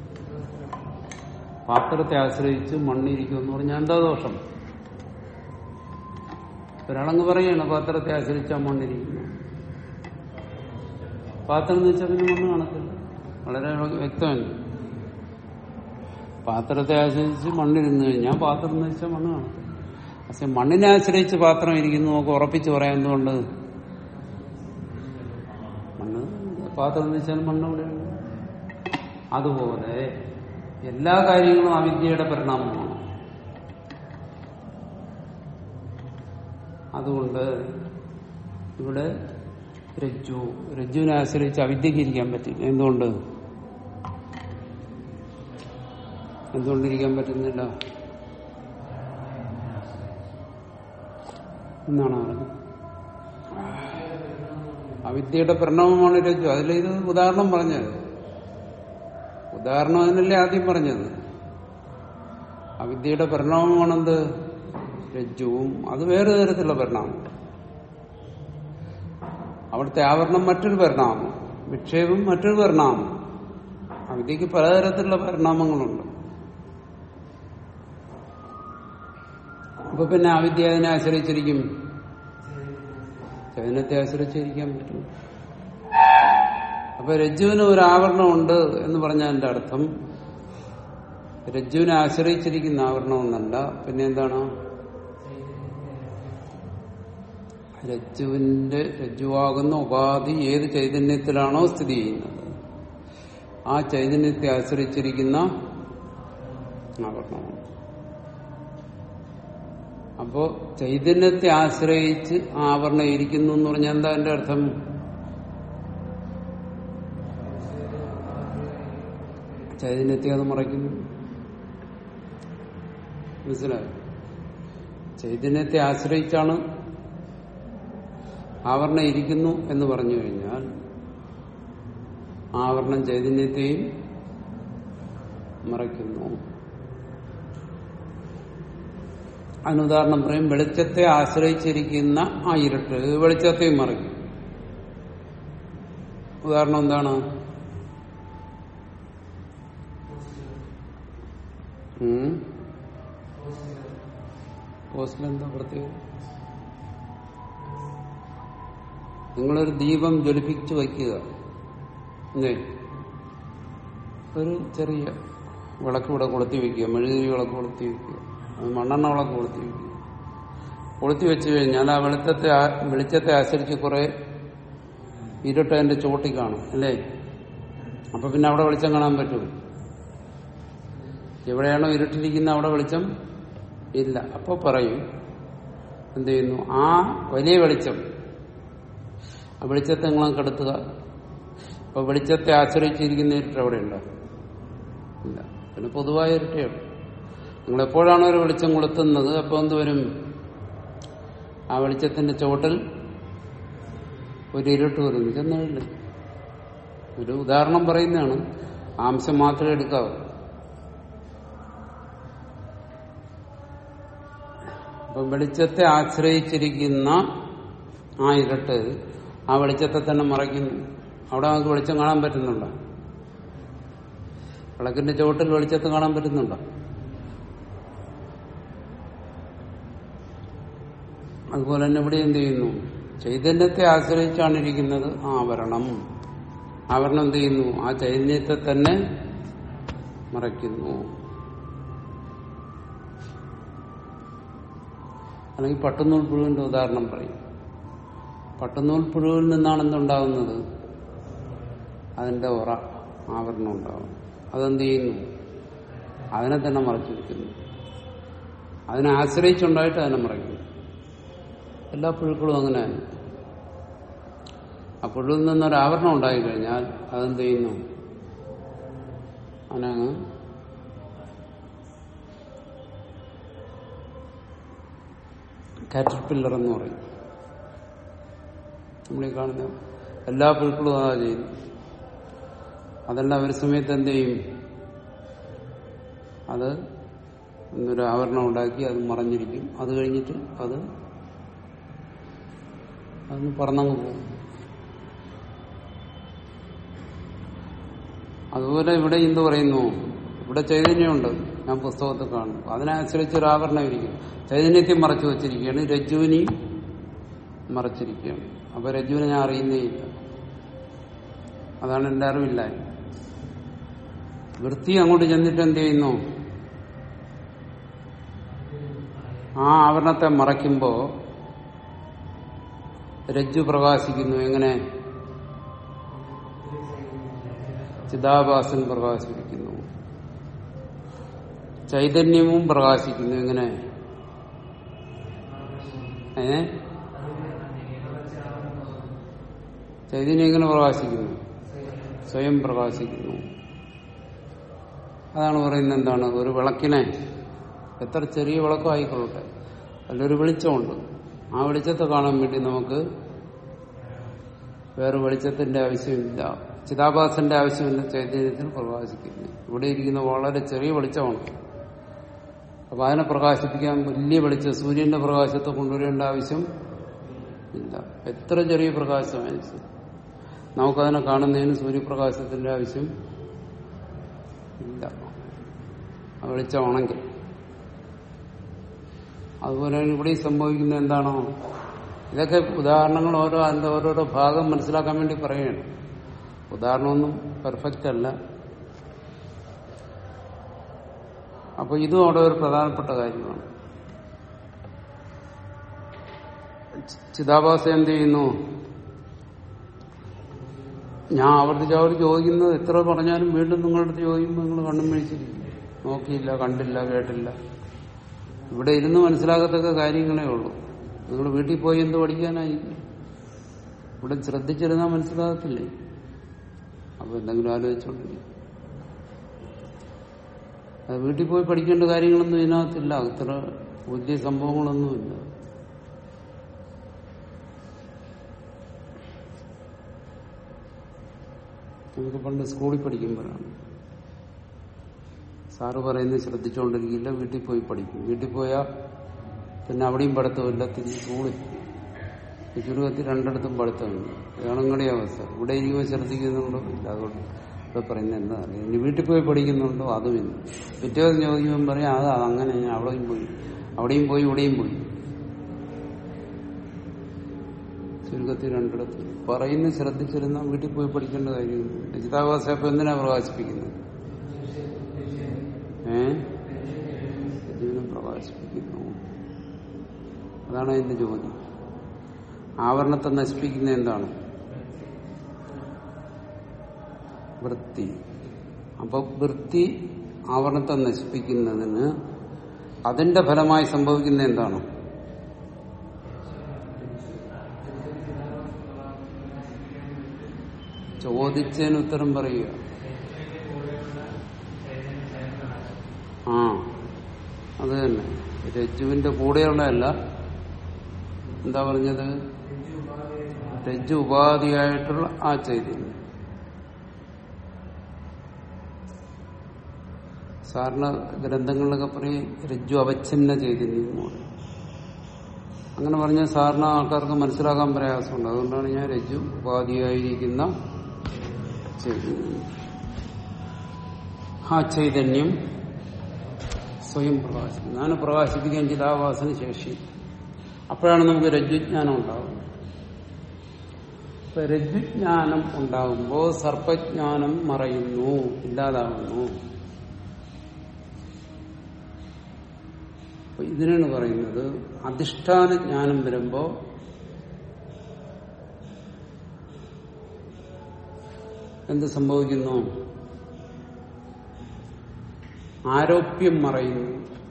പാത്രത്തെ ആശ്രയിച്ച് മണ്ണിരിക്കും എന്ന് പറഞ്ഞാൽ എന്താ ദോഷം ഒരാളങ്ങ് പറയാണ് പാത്രത്തെ ആശ്രയിച്ചാൽ മണ്ണിരിക്കുന്നു പാത്രം എന്ന് വെച്ചാൽ പിന്നെ മണ്ണ് കാണത്തില്ല വളരെ വ്യക്തമല്ല പാത്രത്തെ ആശ്രയിച്ച് മണ്ണിരുന്നു കഴിഞ്ഞാൽ പാത്രം എന്ന് വെച്ചാൽ മണ്ണ് കാണത്തില്ല പക്ഷെ മണ്ണിനെ ആശ്രയിച്ച് പാത്രം ഇരിക്കുന്നു നമുക്ക് ഉറപ്പിച്ച് പറയാൻ എന്തുകൊണ്ട് മണ്ണ് പാത്രം എന്ന് വെച്ചാൽ മണ്ണ് ഇവിടെയുണ്ട് അതുപോലെ എല്ലാ കാര്യങ്ങളും അവിദ്യയുടെ പരിണാമമാണ് അതുകൊണ്ട് ഇവിടെ രജ്ജു രജ്ജുവിനെ ആശ്രയിച്ച് അവിദ്യക്ക് ഇരിക്കാൻ പറ്റില്ല എന്തുകൊണ്ട് എന്തുകൊണ്ടിരിക്കാൻ പറ്റുന്നില്ല എന്നാണ് പറഞ്ഞത് അവിദ്യയുടെ പരിണാമമാണ് രജ്ജു അതിൽ ഇത് ഉദാഹരണം പറഞ്ഞത് ഉദാഹരണം അതിനല്ലേ ആദ്യം പറഞ്ഞത് അവിദ്യയുടെ പരിണാമമാണെന്ത് രജ്ജുവും അത് വേറെ തരത്തിലുള്ള പരിണാമം അവിടുത്തെ ആവരണം മറ്റൊരു പരിണാമം വിക്ഷേപം മറ്റൊരു പരിണാമം അവിദ്യക്ക് പലതരത്തിലുള്ള പരിണാമങ്ങളുണ്ട് അപ്പൊ പിന്നെ അവിദ്യ അതിനെ ആശ്രയിച്ചിരിക്കും ചൈതന്യത്തെ ആശ്രയിച്ചിരിക്കാൻ പറ്റും അപ്പൊ രജ്ജുവിന് ഒരു ആവരണമുണ്ട് എന്ന് പറഞ്ഞാൽ എന്റെ അർത്ഥം രജ്ജുവിനെ ആശ്രയിച്ചിരിക്കുന്ന ആവരണം എന്നല്ല പിന്നെ എന്താണ് രജ്ജുവിന്റെ രജ്ജുവാകുന്ന ഉപാധി ഏത് ചൈതന്യത്തിലാണോ സ്ഥിതി ചെയ്യുന്നത് ആ ചൈതന്യത്തെ ആശ്രയിച്ചിരിക്കുന്ന ആവരണമാണ് അപ്പോ ചൈതന്യത്തെ ആശ്രയിച്ച് ആവരണം ഇരിക്കുന്നു എന്ന് പറഞ്ഞാൽ എന്താ എന്റെ അർത്ഥം ചൈതന്യത്തെ അത് മറയ്ക്കുന്നു മനസ്സിലായോ ചൈതന്യത്തെ ആശ്രയിച്ചാണ് ആവരണം ഇരിക്കുന്നു എന്ന് പറഞ്ഞു കഴിഞ്ഞാൽ ആവരണം ചൈതന്യത്തെയും മറയ്ക്കുന്നു അതിനുദാഹരണം പറയും വെളിച്ചത്തെ ആശ്രയിച്ചിരിക്കുന്ന ആ ഇരുട്ട് വെളിച്ചത്തെയും മറയ്ക്കും ഉദാഹരണം എന്താണ് ഉം? പോസ്റ്റിലെന്താ പ്രത്യേകം നിങ്ങളൊരു ദീപം ജ്വലിപ്പിച്ചു വയ്ക്കുക അല്ലേ ഒരു ചെറിയ വിളക്ക് ഇവിടെ കൊളുത്തി വെക്കുക മെഴുകുതിരി വിളക്ക് കൊളുത്തി വെക്കുക അത് മണ്ണെണ്ണ വിളക്ക് കൊളുത്തി വെക്കുക കൊളുത്തി വെച്ച് കഴിഞ്ഞാൽ ആ വെളുത്തത്തെ ആ- വെളിച്ചത്തെ ആശ്രയിച്ച് കുറെ ഇരുട്ട് അതിന്റെ ചോട്ടി കാണും അല്ലേ അപ്പൊ പിന്നെ അവിടെ വെളിച്ചം കാണാൻ പറ്റും എവിടെയാണോ ഇരുട്ടിരിക്കുന്ന അവിടെ വെളിച്ചം ഇല്ല അപ്പൊ പറയും എന്ത് ചെയ്യുന്നു ആ വലിയ വെളിച്ചം ആ വെളിച്ചത്തെ നിങ്ങളെ കെടുത്തുക അപ്പൊ വെളിച്ചത്തെ ആശ്രയിച്ചിരിക്കുന്ന ഇരുട്ട് അവിടെ ഉണ്ടോ ഇല്ല പിന്നെ പൊതുവായ ഇരുട്ടേ ഉള്ളൂ നിങ്ങൾ എപ്പോഴാണോ ഒരു വെളിച്ചം കൊളുത്തുന്നത് അപ്പൊ എന്ത് വരും ആ വെളിച്ചത്തിന്റെ ചുവട്ടിൽ ഒരു ഇരുട്ട് വരും ചെന്നില്ല ഒരു ഉദാഹരണം പറയുന്നതാണ് ആ അംശം മാത്രമേ എടുക്കാവൂ അപ്പൊ വെളിച്ചത്തെ ആശ്രയിച്ചിരിക്കുന്ന ആ ഇരുട്ട് ആ വെളിച്ചത്തെ തന്നെ മറയ്ക്കുന്നു അവിടെ നമുക്ക് വെളിച്ചം കാണാൻ പറ്റുന്നുണ്ടോ വിളക്കിന്റെ ചുവട്ടിൽ വെളിച്ചത്ത് കാണാൻ പറ്റുന്നുണ്ടോ അതുപോലെ തന്നെ ഇവിടെ എന്ത് ചെയ്യുന്നു ചൈതന്യത്തെ ആശ്രയിച്ചാണ് ഇരിക്കുന്നത് ആവരണം ആവരണം എന്ത് ചെയ്യുന്നു ആ ചൈതന്യത്തെ തന്നെ മറയ്ക്കുന്നു അല്ലെങ്കിൽ പട്ടുനൂൽ പുഴുവിന്റെ ഉദാഹരണം പറയും പട്ടുനൂൽ പുഴുവിൽ നിന്നാണ് എന്തുണ്ടാകുന്നത് അതിന്റെ ഉറ ആവരണം ഉണ്ടാകും അതെന്ത് ചെയ്യുന്നു അതിനെ തന്നെ മറച്ചു വെക്കുന്നു അതിനെ ആശ്രയിച്ചുണ്ടായിട്ട് അതിനെ മറയ്ക്കുന്നു എല്ലാ പുഴുക്കളും അങ്ങനെ തന്നെ ആ പുഴുവിൽ നിന്നൊരു ആവരണം ഉണ്ടായി കഴിഞ്ഞാൽ അതെന്ത് ചെയ്യുന്നു അതിനങ്ങ് കാറ്റർപില്ലർ എന്ന് പറയും നമ്മളീ കാണുന്ന എല്ലാ പുഴുക്കളും അതാ ചെയ്യുന്നു അതെല്ലാം ഒരു സമയത്ത് എന്ത് ചെയ്യും അത് എന്നൊരു ആവരണം ഉണ്ടാക്കി അത് മറഞ്ഞിരിക്കും അത് കഴിഞ്ഞിട്ട് അത് അതൊന്ന് പറന്നങ്ങ് പോകും അതുപോലെ ഇവിടെ എന്ത് പറയുന്നു ഇവിടെ ചൈതന്യമുണ്ട് ഞാൻ പുസ്തകത്തിൽ കാണുന്നു അതിനനുസരിച്ച് ഒരു ആവരണം ഇരിക്കും ചൈതന്യത്തെ മറച്ചു വച്ചിരിക്കുകയാണ് രജ്ജുവിനെയും മറച്ചിരിക്കുകയാണ് അപ്പൊ രജ്ജുവിനെ ഞാൻ അറിയുന്നേ ഇല്ല അതാണ് എന്റെ അറിവില്ല വൃത്തി അങ്ങോട്ട് ചെന്നിട്ട് എന്ത് ചെയ്യുന്നു ആ ആവരണത്തെ മറയ്ക്കുമ്പോ രജ്ജു പ്രകാശിക്കുന്നു എങ്ങനെ ചിതാഭാസൻ പ്രകാശിപ്പിക്കുന്നു ചൈതന്യവും പ്രകാശിക്കുന്നു എങ്ങനെ ഏ ചൈതന്യം എങ്ങനെ പ്രകാശിക്കുന്നു സ്വയം പ്രകാശിക്കുന്നു അതാണ് പറയുന്നത് എന്താണ് ഒരു വിളക്കിനെ എത്ര ചെറിയ വിളക്കം ആയിക്കൊള്ളട്ടെ അതിലൊരു വെളിച്ചമുണ്ട് ആ വെളിച്ചത്തെ കാണാൻ വേണ്ടി നമുക്ക് വേറെ വെളിച്ചത്തിന്റെ ആവശ്യമില്ല ചിതാഭാസന്റെ ആവശ്യമില്ല ചൈതന്യത്തിൽ പ്രകാശിക്കുന്നു ഇവിടെ ഇരിക്കുന്ന വളരെ ചെറിയ വെളിച്ചമാണ് അപ്പൊ അതിനെ പ്രകാശിപ്പിക്കാൻ വലിയ വെളിച്ചം സൂര്യന്റെ പ്രകാശത്തെ കൊണ്ടുവരേണ്ട ആവശ്യം ഇല്ല എത്ര ചെറിയ പ്രകാശമായിരിക്കും നമുക്കതിനെ കാണുന്നതിന് സൂര്യപ്രകാശത്തിന്റെ ആവശ്യം ഇല്ല ആ വെളിച്ചമാണെങ്കിൽ അതുപോലെയാണ് ഇവിടെ സംഭവിക്കുന്നത് എന്താണോ ഇതൊക്കെ ഉദാഹരണങ്ങൾ ഓരോ അതിന്റെ ഓരോരോ ഭാഗം മനസ്സിലാക്കാൻ വേണ്ടി പറയുകയാണ് ഉദാഹരണമൊന്നും പെർഫെക്റ്റ് അല്ല അപ്പൊ ഇതും അവിടെ ഒരു പ്രധാനപ്പെട്ട കാര്യമാണ് ചിതാഭാസ എന്ത് ചെയ്യുന്നു ഞാൻ ആവർത്തിച്ച് അവർ ചോദിക്കുന്നത് എത്ര പറഞ്ഞാലും വീണ്ടും നിങ്ങളുടെ അടുത്ത് ചോദിക്കുമ്പോൾ നിങ്ങൾ കണ്ണും മേടിച്ചിരിക്കും നോക്കിയില്ല കണ്ടില്ല കേട്ടില്ല ഇവിടെ ഇരുന്ന് മനസ്സിലാകത്തക്ക കാര്യങ്ങളേ ഉള്ളൂ നിങ്ങൾ വീട്ടിൽ പോയി എന്ത് പഠിക്കാനായി ഇവിടെ ശ്രദ്ധിച്ചിരുന്നാൽ മനസ്സിലാകത്തില്ലേ അപ്പൊ എന്തെങ്കിലും ആലോചിച്ചോണ്ടിരിക്കും അത് വീട്ടിൽ പോയി പഠിക്കേണ്ട കാര്യങ്ങളൊന്നും ഇതിനകത്തില്ല അത്ര വലിയ സംഭവങ്ങളൊന്നുമില്ല നമുക്ക് പണ്ട് സ്കൂളിൽ പഠിക്കുമ്പോഴാണ് സാറ് പറയുന്നത് ശ്രദ്ധിച്ചുകൊണ്ടിരിക്കില്ല വീട്ടിൽ പോയി പഠിക്കും വീട്ടിൽ പോയാൽ പിന്നെ അവിടെയും പഠിത്തമില്ല തിരിച്ച് സ്കൂളിൽ ചുരുക്കത്തിൽ രണ്ടിടത്തും പഠിത്തമില്ല ഇതാണ് നിങ്ങളുടെ അവസ്ഥ ഇവിടെ ഇരിക്കുമ്പോൾ ശ്രദ്ധിക്കുന്നുണ്ടോ ഇല്ല അതുകൊണ്ട് ഇവിടെ പറയുന്നത് എന്താ അറിയാം ഇനി വീട്ടിൽ പോയി പഠിക്കുന്നുണ്ടോ അതുമില്ല പിറ്റേ ദിവസം ചോദിക്കുമ്പോൾ പറയാം അത് അങ്ങനെ ഞാൻ അവിടെയും പോയി അവിടെയും പോയി ഇവിടെയും പോയി ചുരുക്കത്തിൽ രണ്ടിടത്ത് പറയുന്നത് ശ്രദ്ധിച്ചിരുന്നാൽ വീട്ടിൽ പോയി പഠിക്കേണ്ട കാര്യമില്ല ചിതാഭാസ ഇപ്പൊ എന്തിനാ പ്രകാശിപ്പിക്കുന്നത് ഏ ജീവനം പ്രകാശിപ്പിക്കുന്നു അതാണ് അതിന്റെ ജോലി ആവരണത്തെ നശിപ്പിക്കുന്ന എന്താണ് വൃത്തി അപ്പൊ വൃത്തി ആവരണത്തെ നശിപ്പിക്കുന്നതിന് അതിന്റെ ഫലമായി സംഭവിക്കുന്ന എന്താണ് ചോദിച്ചതിന് ഉത്തരം പറയുക ആ അത് തന്നെ രജ്ജുവിന്റെ കൂടെയുള്ളതല്ല എന്താ പറഞ്ഞത് രജ്ജു ഉപാധിയായിട്ടുള്ള ആ ചൈതന്യം സാറിന് ഗ്രന്ഥങ്ങളിലൊക്കെ പറയും രജ്ജു അവച്ഛിന്ന ചൈതന്യം എന്ന് പറയും അങ്ങനെ പറഞ്ഞാൽ സാറിന് ആൾക്കാർക്ക് മനസ്സിലാക്കാൻ പ്രയാസമുണ്ട് അതുകൊണ്ടാണ് ഞാൻ രജ്ജു ഉപാധിയായിരിക്കുന്ന ചൈതന്യം ആ ചൈതന്യം സ്വയം പ്രകാശിക്കും ഞാൻ പ്രകാശിപ്പിക്കാൻ ചിതാവാസന ശേഷി അപ്പോഴാണ് നമുക്ക് രജ്ജുജ്ഞാനം ഉണ്ടാകുന്നത് ഇപ്പൊ രജ്ജുജ്ഞാനം ഉണ്ടാകുമ്പോൾ സർപ്പജ്ഞാനം മറയുന്നു ഇല്ലാതാകുന്നു അപ്പൊ ഇതിനാണ് പറയുന്നത് അധിഷ്ഠാന ജ്ഞാനം വരുമ്പോ എന്ത് സംഭവിക്കുന്നു ആരോപ്യം മറയുന്നു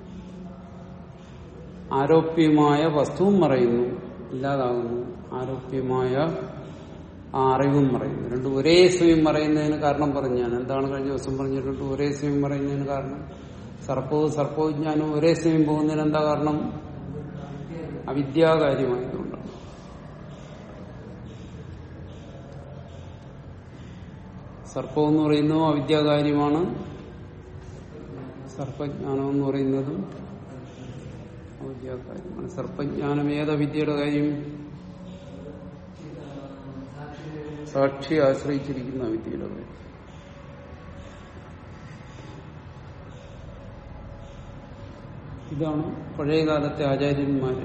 ആരോപ്യമായ വസ്തുവും മറയുന്നു ഇല്ലാതാകുന്നു ആരോപ്യമായ ആ അറിവും മറയുന്നു രണ്ടും ഒരേ സ്വയം മറയുന്നതിന് കാരണം പറഞ്ഞു ഞാൻ എന്താണ് കഴിഞ്ഞ ദിവസം പറഞ്ഞിട്ടുണ്ട് ഒരേ സ്വയം മറയുന്നതിന് കാരണം സർപ്പവും സർപ്പവിജ്ഞാനവും ഒരേ സമയം പോകുന്നതിന് എന്താ കാരണം അവിദ്യാകാര്യമായതുകൊണ്ടാണ് സർപ്പം എന്ന് പറയുന്നതും അവിദ്യാകാര്യമാണ് സർപ്പജ്ഞാനം എന്ന് പറയുന്നതും അവിദ്യാകാര്യമാണ് സർപ്പജ്ഞാനം ഏതാ വിദ്യയുടെ കാര്യം സാക്ഷി ആശ്രയിച്ചിരിക്കുന്ന വിദ്യയുടെ കാര്യം ഇതാണ് പഴയകാലത്തെ ആചാര്യന്മാര്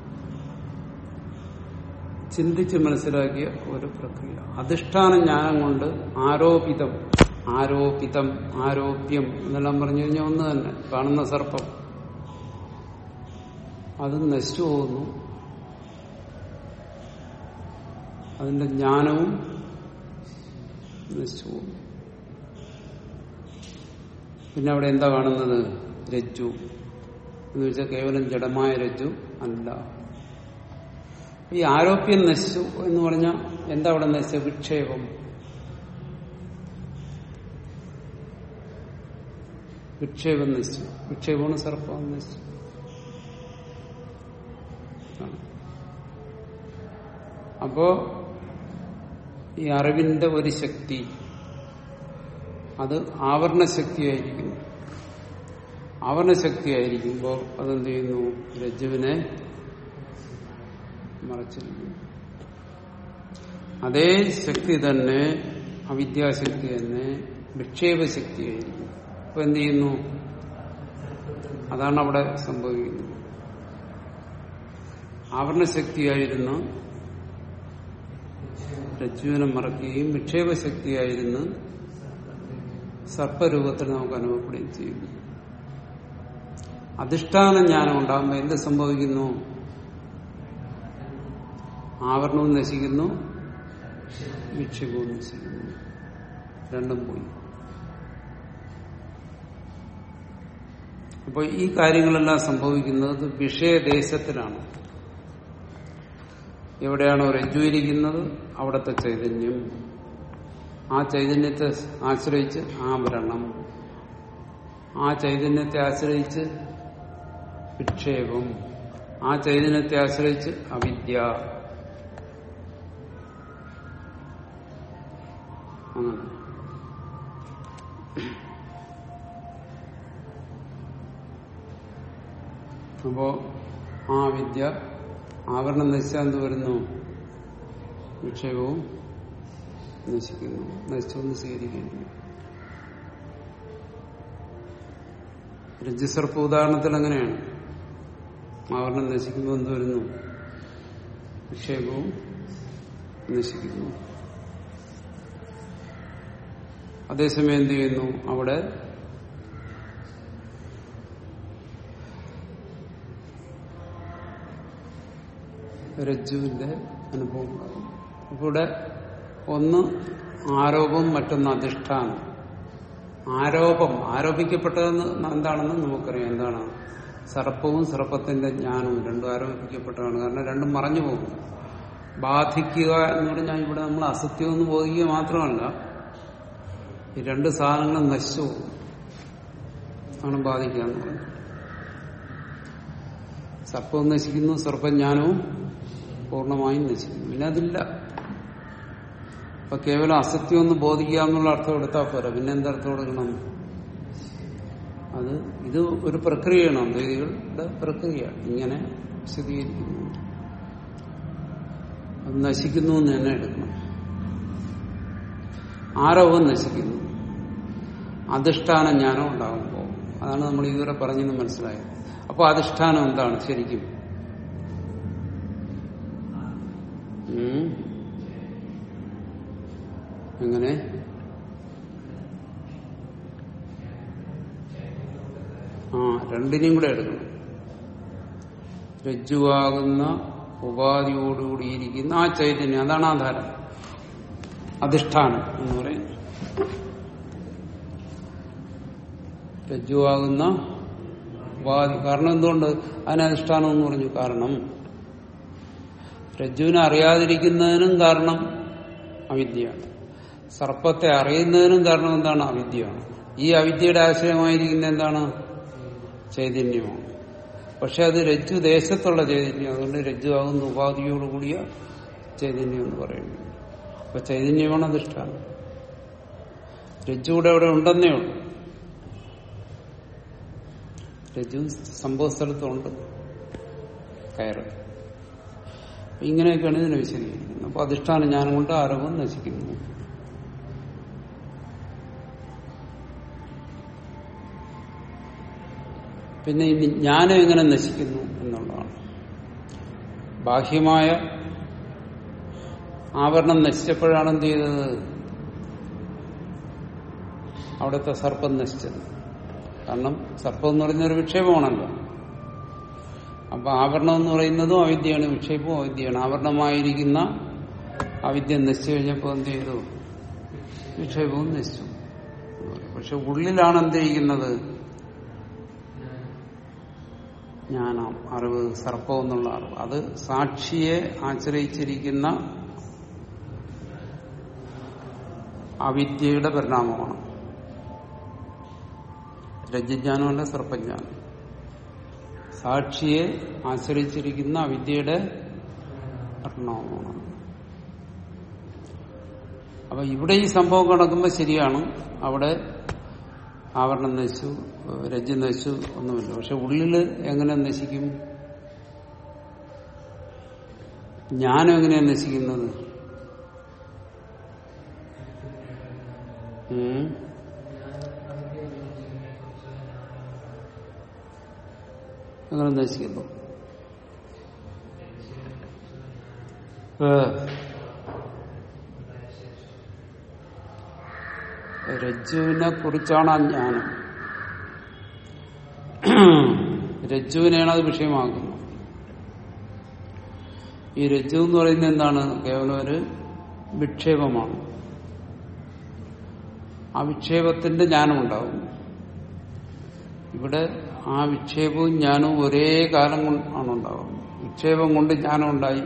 ചിന്തിച്ച് മനസ്സിലാക്കിയ ഒരു പ്രക്രിയ അധിഷ്ഠാന ജ്ഞാനം കൊണ്ട് ആരോപിതം ആരോപിതം ആരോപ്യം എന്നെല്ലാം പറഞ്ഞു കഴിഞ്ഞാൽ ഒന്ന് തന്നെ കാണുന്ന സർപ്പം അത് നശിച്ചു പോകുന്നു അതിന്റെ ജ്ഞാനവും നശിച്ചു പോകുന്നു പിന്നെ അവിടെ എന്താ കാണുന്നത് രജ്ജു എന്ന് വെച്ചാൽ കേവലം ജഡമായ രജ്ജു അല്ല ഈ ആരോപ്യം നശിച്ചു എന്ന് പറഞ്ഞാൽ എന്താ അവിടെ നശിച്ച വിക്ഷേപം വിക്ഷേപം നശിച്ചു വിക്ഷേപമാണ് സർപ്പം നശിച്ചു അപ്പോ ഈ അറിവിന്റെ ഒരു ശക്തി അത് ആവരണ ശക്തിയായിരിക്കുന്നു ആവരണ ശക്തിയായിരിക്കുമ്പോൾ അതെന്ത് ചെയ്യുന്നു രജ്ജുവിനെ മറച്ചിരിക്കുന്നു അതേ ശക്തി തന്നെ അവിദ്യാശക്തി തന്നെ വിക്ഷേപശക്തിയായിരിക്കും അപ്പൊ എന്ത് ചെയ്യുന്നു അതാണ് അവിടെ സംഭവിക്കുന്നത് ആവരണശക്തിയായിരുന്നു രജ്ജുവിനെ മറക്കുകയും വിക്ഷേപശക്തിയായിരുന്നു സർപ്പരൂപത്തിൽ നമുക്ക് അനുഭവപ്പെടുകയും ചെയ്യുന്നു അധിഷ്ഠാന ജ്ഞാനം ഉണ്ടാകുമ്പോൾ എന്ത് സംഭവിക്കുന്നു ആവരണവും നശിക്കുന്നു വിക്ഷേപവും നശിക്കുന്നു രണ്ടും പോയി അപ്പോൾ ഈ കാര്യങ്ങളെല്ലാം സംഭവിക്കുന്നത് വിഷയദേശത്തിലാണ് എവിടെയാണോ രജ്ജുയിരിക്കുന്നത് അവിടുത്തെ ചൈതന്യം ആ ചൈതന്യത്തെ ആശ്രയിച്ച് ആവരണം ആ ചൈതന്യത്തെ ആശ്രയിച്ച് വിക്ഷേപം ആ ചൈതന്യത്തെ ആശ്രയിച്ച് അവിദ്യ അങ്ങനെ അപ്പോ ആ വിദ്യ ആവരണം നശിച്ചാൽ എന്ത് വരുന്നു വിക്ഷേപവും നശിക്കുന്നു നശിച്ചൊന്ന് സ്വീകരിക്കുന്നു രജ്ജുസർപ്പ ഉദാഹരണത്തിൽ അങ്ങനെയാണ് ആവരണം നശിക്കുമ്പോൾ എന്ത് വരുന്നു വിക്ഷേപവും നശിക്കുന്നു അതേസമയം എന്ത് ചെയ്യുന്നു അവിടെ രജ്ജുവിന്റെ അനുഭവം ഉണ്ടാകും അപ്പൊ ഇവിടെ ഒന്ന് ആരോപം മറ്റൊന്ന് അധിഷ്ഠാനം ആരോപം ആരോപിക്കപ്പെട്ടതെന്ന് എന്താണെന്ന് നമുക്കറിയാം എന്താണ് സർപ്പവും സർപ്പത്തിന്റെ ജ്ഞാനവും രണ്ടും ആരോപിക്കപ്പെട്ടതാണ് കാരണം രണ്ടും മറഞ്ഞു പോകും ബാധിക്കുക എന്ന് പറഞ്ഞാൽ ഇവിടെ നമ്മൾ അസത്യമെന്ന് ബോധിക്കുക മാത്രമല്ല ഈ രണ്ട് സാധനങ്ങളും നശിച്ചു പോകും ആണ് ബാധിക്കുക എന്ന് പറയുന്നത് സർപ്പവും നശിക്കുന്നു സർപ്പജ്ഞാനവും പൂർണ്ണമായും നശിക്കുന്നു പിന്നെ അതില്ല അപ്പൊ കേവലം അസത്യം ഒന്ന് ബോധിക്കുക എന്നുള്ള അർത്ഥം എടുത്താൽ പോരാ പിന്നെ എന്തർത്ഥം കൊടുക്കണം അത് ഇത് ഒരു പ്രക്രിയയാണ് അദ്വൈതികളുടെ പ്രക്രിയ ഇങ്ങനെ വിശദീകരിക്കുന്നു അത് നശിക്കുന്നു എന്ന് തന്നെ എടുക്കണം ആരോപം നശിക്കുന്നു അധിഷ്ഠാന ജ്ഞാനം ഉണ്ടാകുമ്പോൾ അതാണ് നമ്മൾ ഇതുവരെ പറഞ്ഞെന്ന് മനസ്സിലായത് അപ്പോൾ അധിഷ്ഠാനം എന്താണ് ശരിക്കും ഉം. എങ്ങനെ ആ രണ്ടിനെയും കൂടെ എടുക്കണം രജ്ജുവാകുന്ന ഉപാധിയോടുകൂടിയിരിക്കുന്ന ആ ചൈതന്യം അതാണ് ആധാരം അധിഷ്ഠാനം എന്ന് പറയുന്നത് രജ്ജുവാകുന്ന ഉപാധി കാരണം എന്തുകൊണ്ട് അതിന് അധിഷ്ഠാനം എന്ന് പറഞ്ഞു കാരണം രജ്ജുവിനെ അറിയാതിരിക്കുന്നതിനും കാരണം അവിദ്യയാണ് സർപ്പത്തെ അറിയുന്നതിനും കാരണം എന്താണ് അവിദ്യയാണ് ഈ അവിദ്യയുടെ ആശ്രയമായിരിക്കുന്ന എന്താണ് ചൈതന്യമാണ് പക്ഷെ അത് രജ്ജു ദേശത്തുള്ള ചൈതന്യം അതുകൊണ്ട് രജ്ജു ആകുന്ന ഉപാധിയോടുകൂടിയ ചൈതന്യം എന്ന് പറയുന്നു അപ്പൊ ചൈതന്യമാണ് അധിഷ്ഠാനം രജ്ജു കൂടെ അവിടെ ഉണ്ടെന്നേ ഉള്ളൂ രജ്ജു സംഭവ സ്ഥലത്തുണ്ട് കയറ് ഇങ്ങനെയൊക്കെയാണ് ഇതിനെ വിശദീകരിക്കുന്നത് അപ്പൊ അധിഷ്ഠാന ജ്ഞാനം കൊണ്ട് ആരോപം നശിക്കുന്നു പിന്നെ ഇനി ജ്ഞാനം എങ്ങനെ നശിക്കുന്നു എന്നുള്ളതാണ് ബാഹ്യമായ ആവരണം നശിച്ചപ്പോഴാണ് എന്ത് ചെയ്തത് അവിടുത്തെ സർപ്പം നശിച്ചത് കാരണം സർപ്പം എന്ന് പറയുന്ന ഒരു വിക്ഷേപമാണല്ലോ അപ്പൊ ആവരണം എന്ന് പറയുന്നതും അവിദ്യയാണ് വിക്ഷേപവും അവിദ്യയാണ് ആവരണമായിരിക്കുന്ന അവിദ്യ നശിച്ചു കഴിഞ്ഞപ്പോൾ എന്ത് ചെയ്തു വിക്ഷേപവും നശിച്ചു പക്ഷെ ഉള്ളിലാണ് എന്ത് ചെയ്യുന്നത് ജ്ഞാനം അറിവ് സർപ്പം എന്നുള്ള അറിവ് അത് സാക്ഷിയെ ആശ്രയിച്ചിരിക്കുന്ന അവിദ്യയുടെ പരിണാമമാണ് രജ്ഞാനമല്ല സർപ്പജ്ഞാനം സാക്ഷിയെ ആശ്രയിച്ചിരിക്കുന്ന അവിദ്യയുടെ പരിണാമമാണ് അപ്പൊ ഇവിടെ ഈ സംഭവം കിടക്കുമ്പോൾ ശരിയാണ് അവിടെ ആവരണം നശിച്ചു രജ്ജു നശിച്ചു ഒന്നുമില്ല പക്ഷെ ഉള്ളിൽ എങ്ങനെ നശിക്കും ജ്ഞാനം എങ്ങനെയാണ് നശിക്കുന്നത് ഉം അങ്ങനെ നശിക്കുന്നു രജ്ജുവിനെ കുറിച്ചാണ് ആ ജ്ഞാനം രജ്ജുവിനെയാണ് അത് വിഷയമാക്കുന്നത് ഈ രജ്ജു എന്ന് പറയുന്നത് എന്താണ് കേവലം ഒരു വിക്ഷേപമാണ് ആ വിക്ഷേപത്തിന്റെ ജ്ഞാനം ഉണ്ടാവും ഇവിടെ ആ വിക്ഷേപവും ജ്ഞാനവും ഒരേ കാലം കൊണ്ട് ആണ് ഉണ്ടാവുന്നത് വിക്ഷേപം കൊണ്ട് ജ്ഞാനം ഉണ്ടായി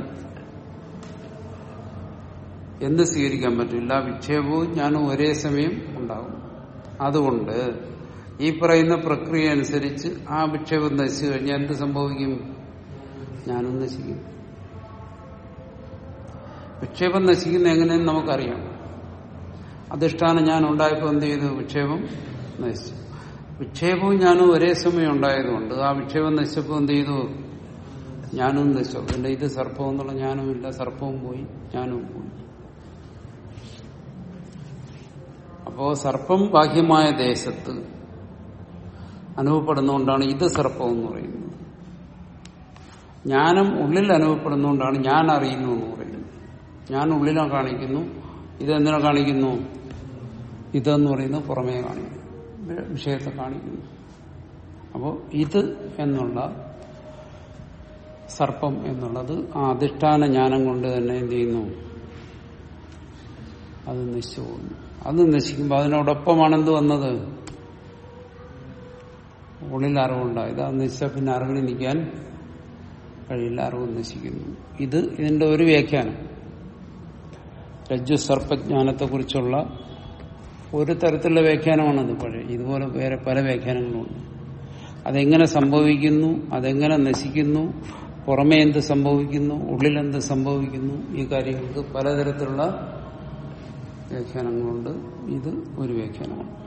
എന്ത് സ്വീകരിക്കാൻ പറ്റില്ല വിക്ഷേപവും ജ്ഞാനവും ഒരേ സമയം ഉണ്ടാവും അതുകൊണ്ട് ഈ പറയുന്ന പ്രക്രിയ അനുസരിച്ച് ആ വിക്ഷേപം നശിച്ചു കഴിഞ്ഞാൽ എന്ത് സംഭവിക്കും ജ്ഞാനം നശിക്കും വിക്ഷേപം നശിക്കുന്ന എങ്ങനെയെന്ന് നമുക്കറിയാം അധിഷ്ഠാനം ഞാൻ ഉണ്ടായപ്പോൾ എന്ത് ചെയ്തു വിക്ഷേപം നശിച്ചു വിക്ഷേപവും ഞാനും ഒരേ സമയം ഉണ്ടായതുകൊണ്ട് ആ വിക്ഷേപം നശിച്ചപ്പോൾ എന്ത് ചെയ്തു ഞാനും നശിച്ചു പിന്നെ ഇത് സർപ്പം എന്നുള്ള ഞാനും ഇല്ല സർപ്പവും പോയി ഞാനും പോയി അപ്പോ സർപ്പം ബാഹ്യമായ ദേശത്ത് അനുഭവപ്പെടുന്നതുകൊണ്ടാണ് ഇത് സർപ്പം എന്ന് പറയുന്നത് ജ്ഞാനം ഉള്ളിൽ അനുഭവപ്പെടുന്നതുകൊണ്ടാണ് ഞാൻ അറിയുന്നു എന്ന് പറയുന്നത് ഞാൻ ഉള്ളിനെ കാണിക്കുന്നു ഇതെന്തിനെ കാണിക്കുന്നു ഇതെന്ന് പറയുന്നത് പുറമേ കാണിക്കുന്നു വിഷയത്തെ കാണിക്കുന്നു അപ്പോൾ ഇത് എന്നുള്ള സർപ്പം എന്നുള്ളത് ആ അധിഷ്ഠാന ജ്ഞാനം കൊണ്ട് തന്നെ എന്ത് ചെയ്യുന്നു അത് നശിച്ചു പോകുന്നു അത് നശിക്കുമ്പോൾ അതിനോടൊപ്പമാണ് എന്ത് വന്നത് ഉള്ളിൽ അറിവുണ്ടായത് അത് നശിച്ച പിന്നെ അറിവിൽ നിൽക്കാൻ കഴിയില്ല അറിവ് നശിക്കുന്നു ഇത് ഇതിന്റെ ഒരു വ്യാഖ്യാനം രജ്ജു സർപ്പജ്ഞാനത്തെക്കുറിച്ചുള്ള ഒരു തരത്തിലുള്ള വ്യാഖ്യാനമാണത് പഴയ ഇതുപോലെ വേറെ പല വ്യാഖ്യാനങ്ങളുമുണ്ട് അതെങ്ങനെ സംഭവിക്കുന്നു അതെങ്ങനെ നശിക്കുന്നു പുറമേ എന്ത് സംഭവിക്കുന്നു ഉള്ളിൽ എന്ത് സംഭവിക്കുന്നു ഈ കാര്യങ്ങൾക്ക് പലതരത്തിലുള്ള വ്യാഖ്യാനങ്ങളുണ്ട് ഇത് ഒരു വ്യാഖ്യാനമാണ്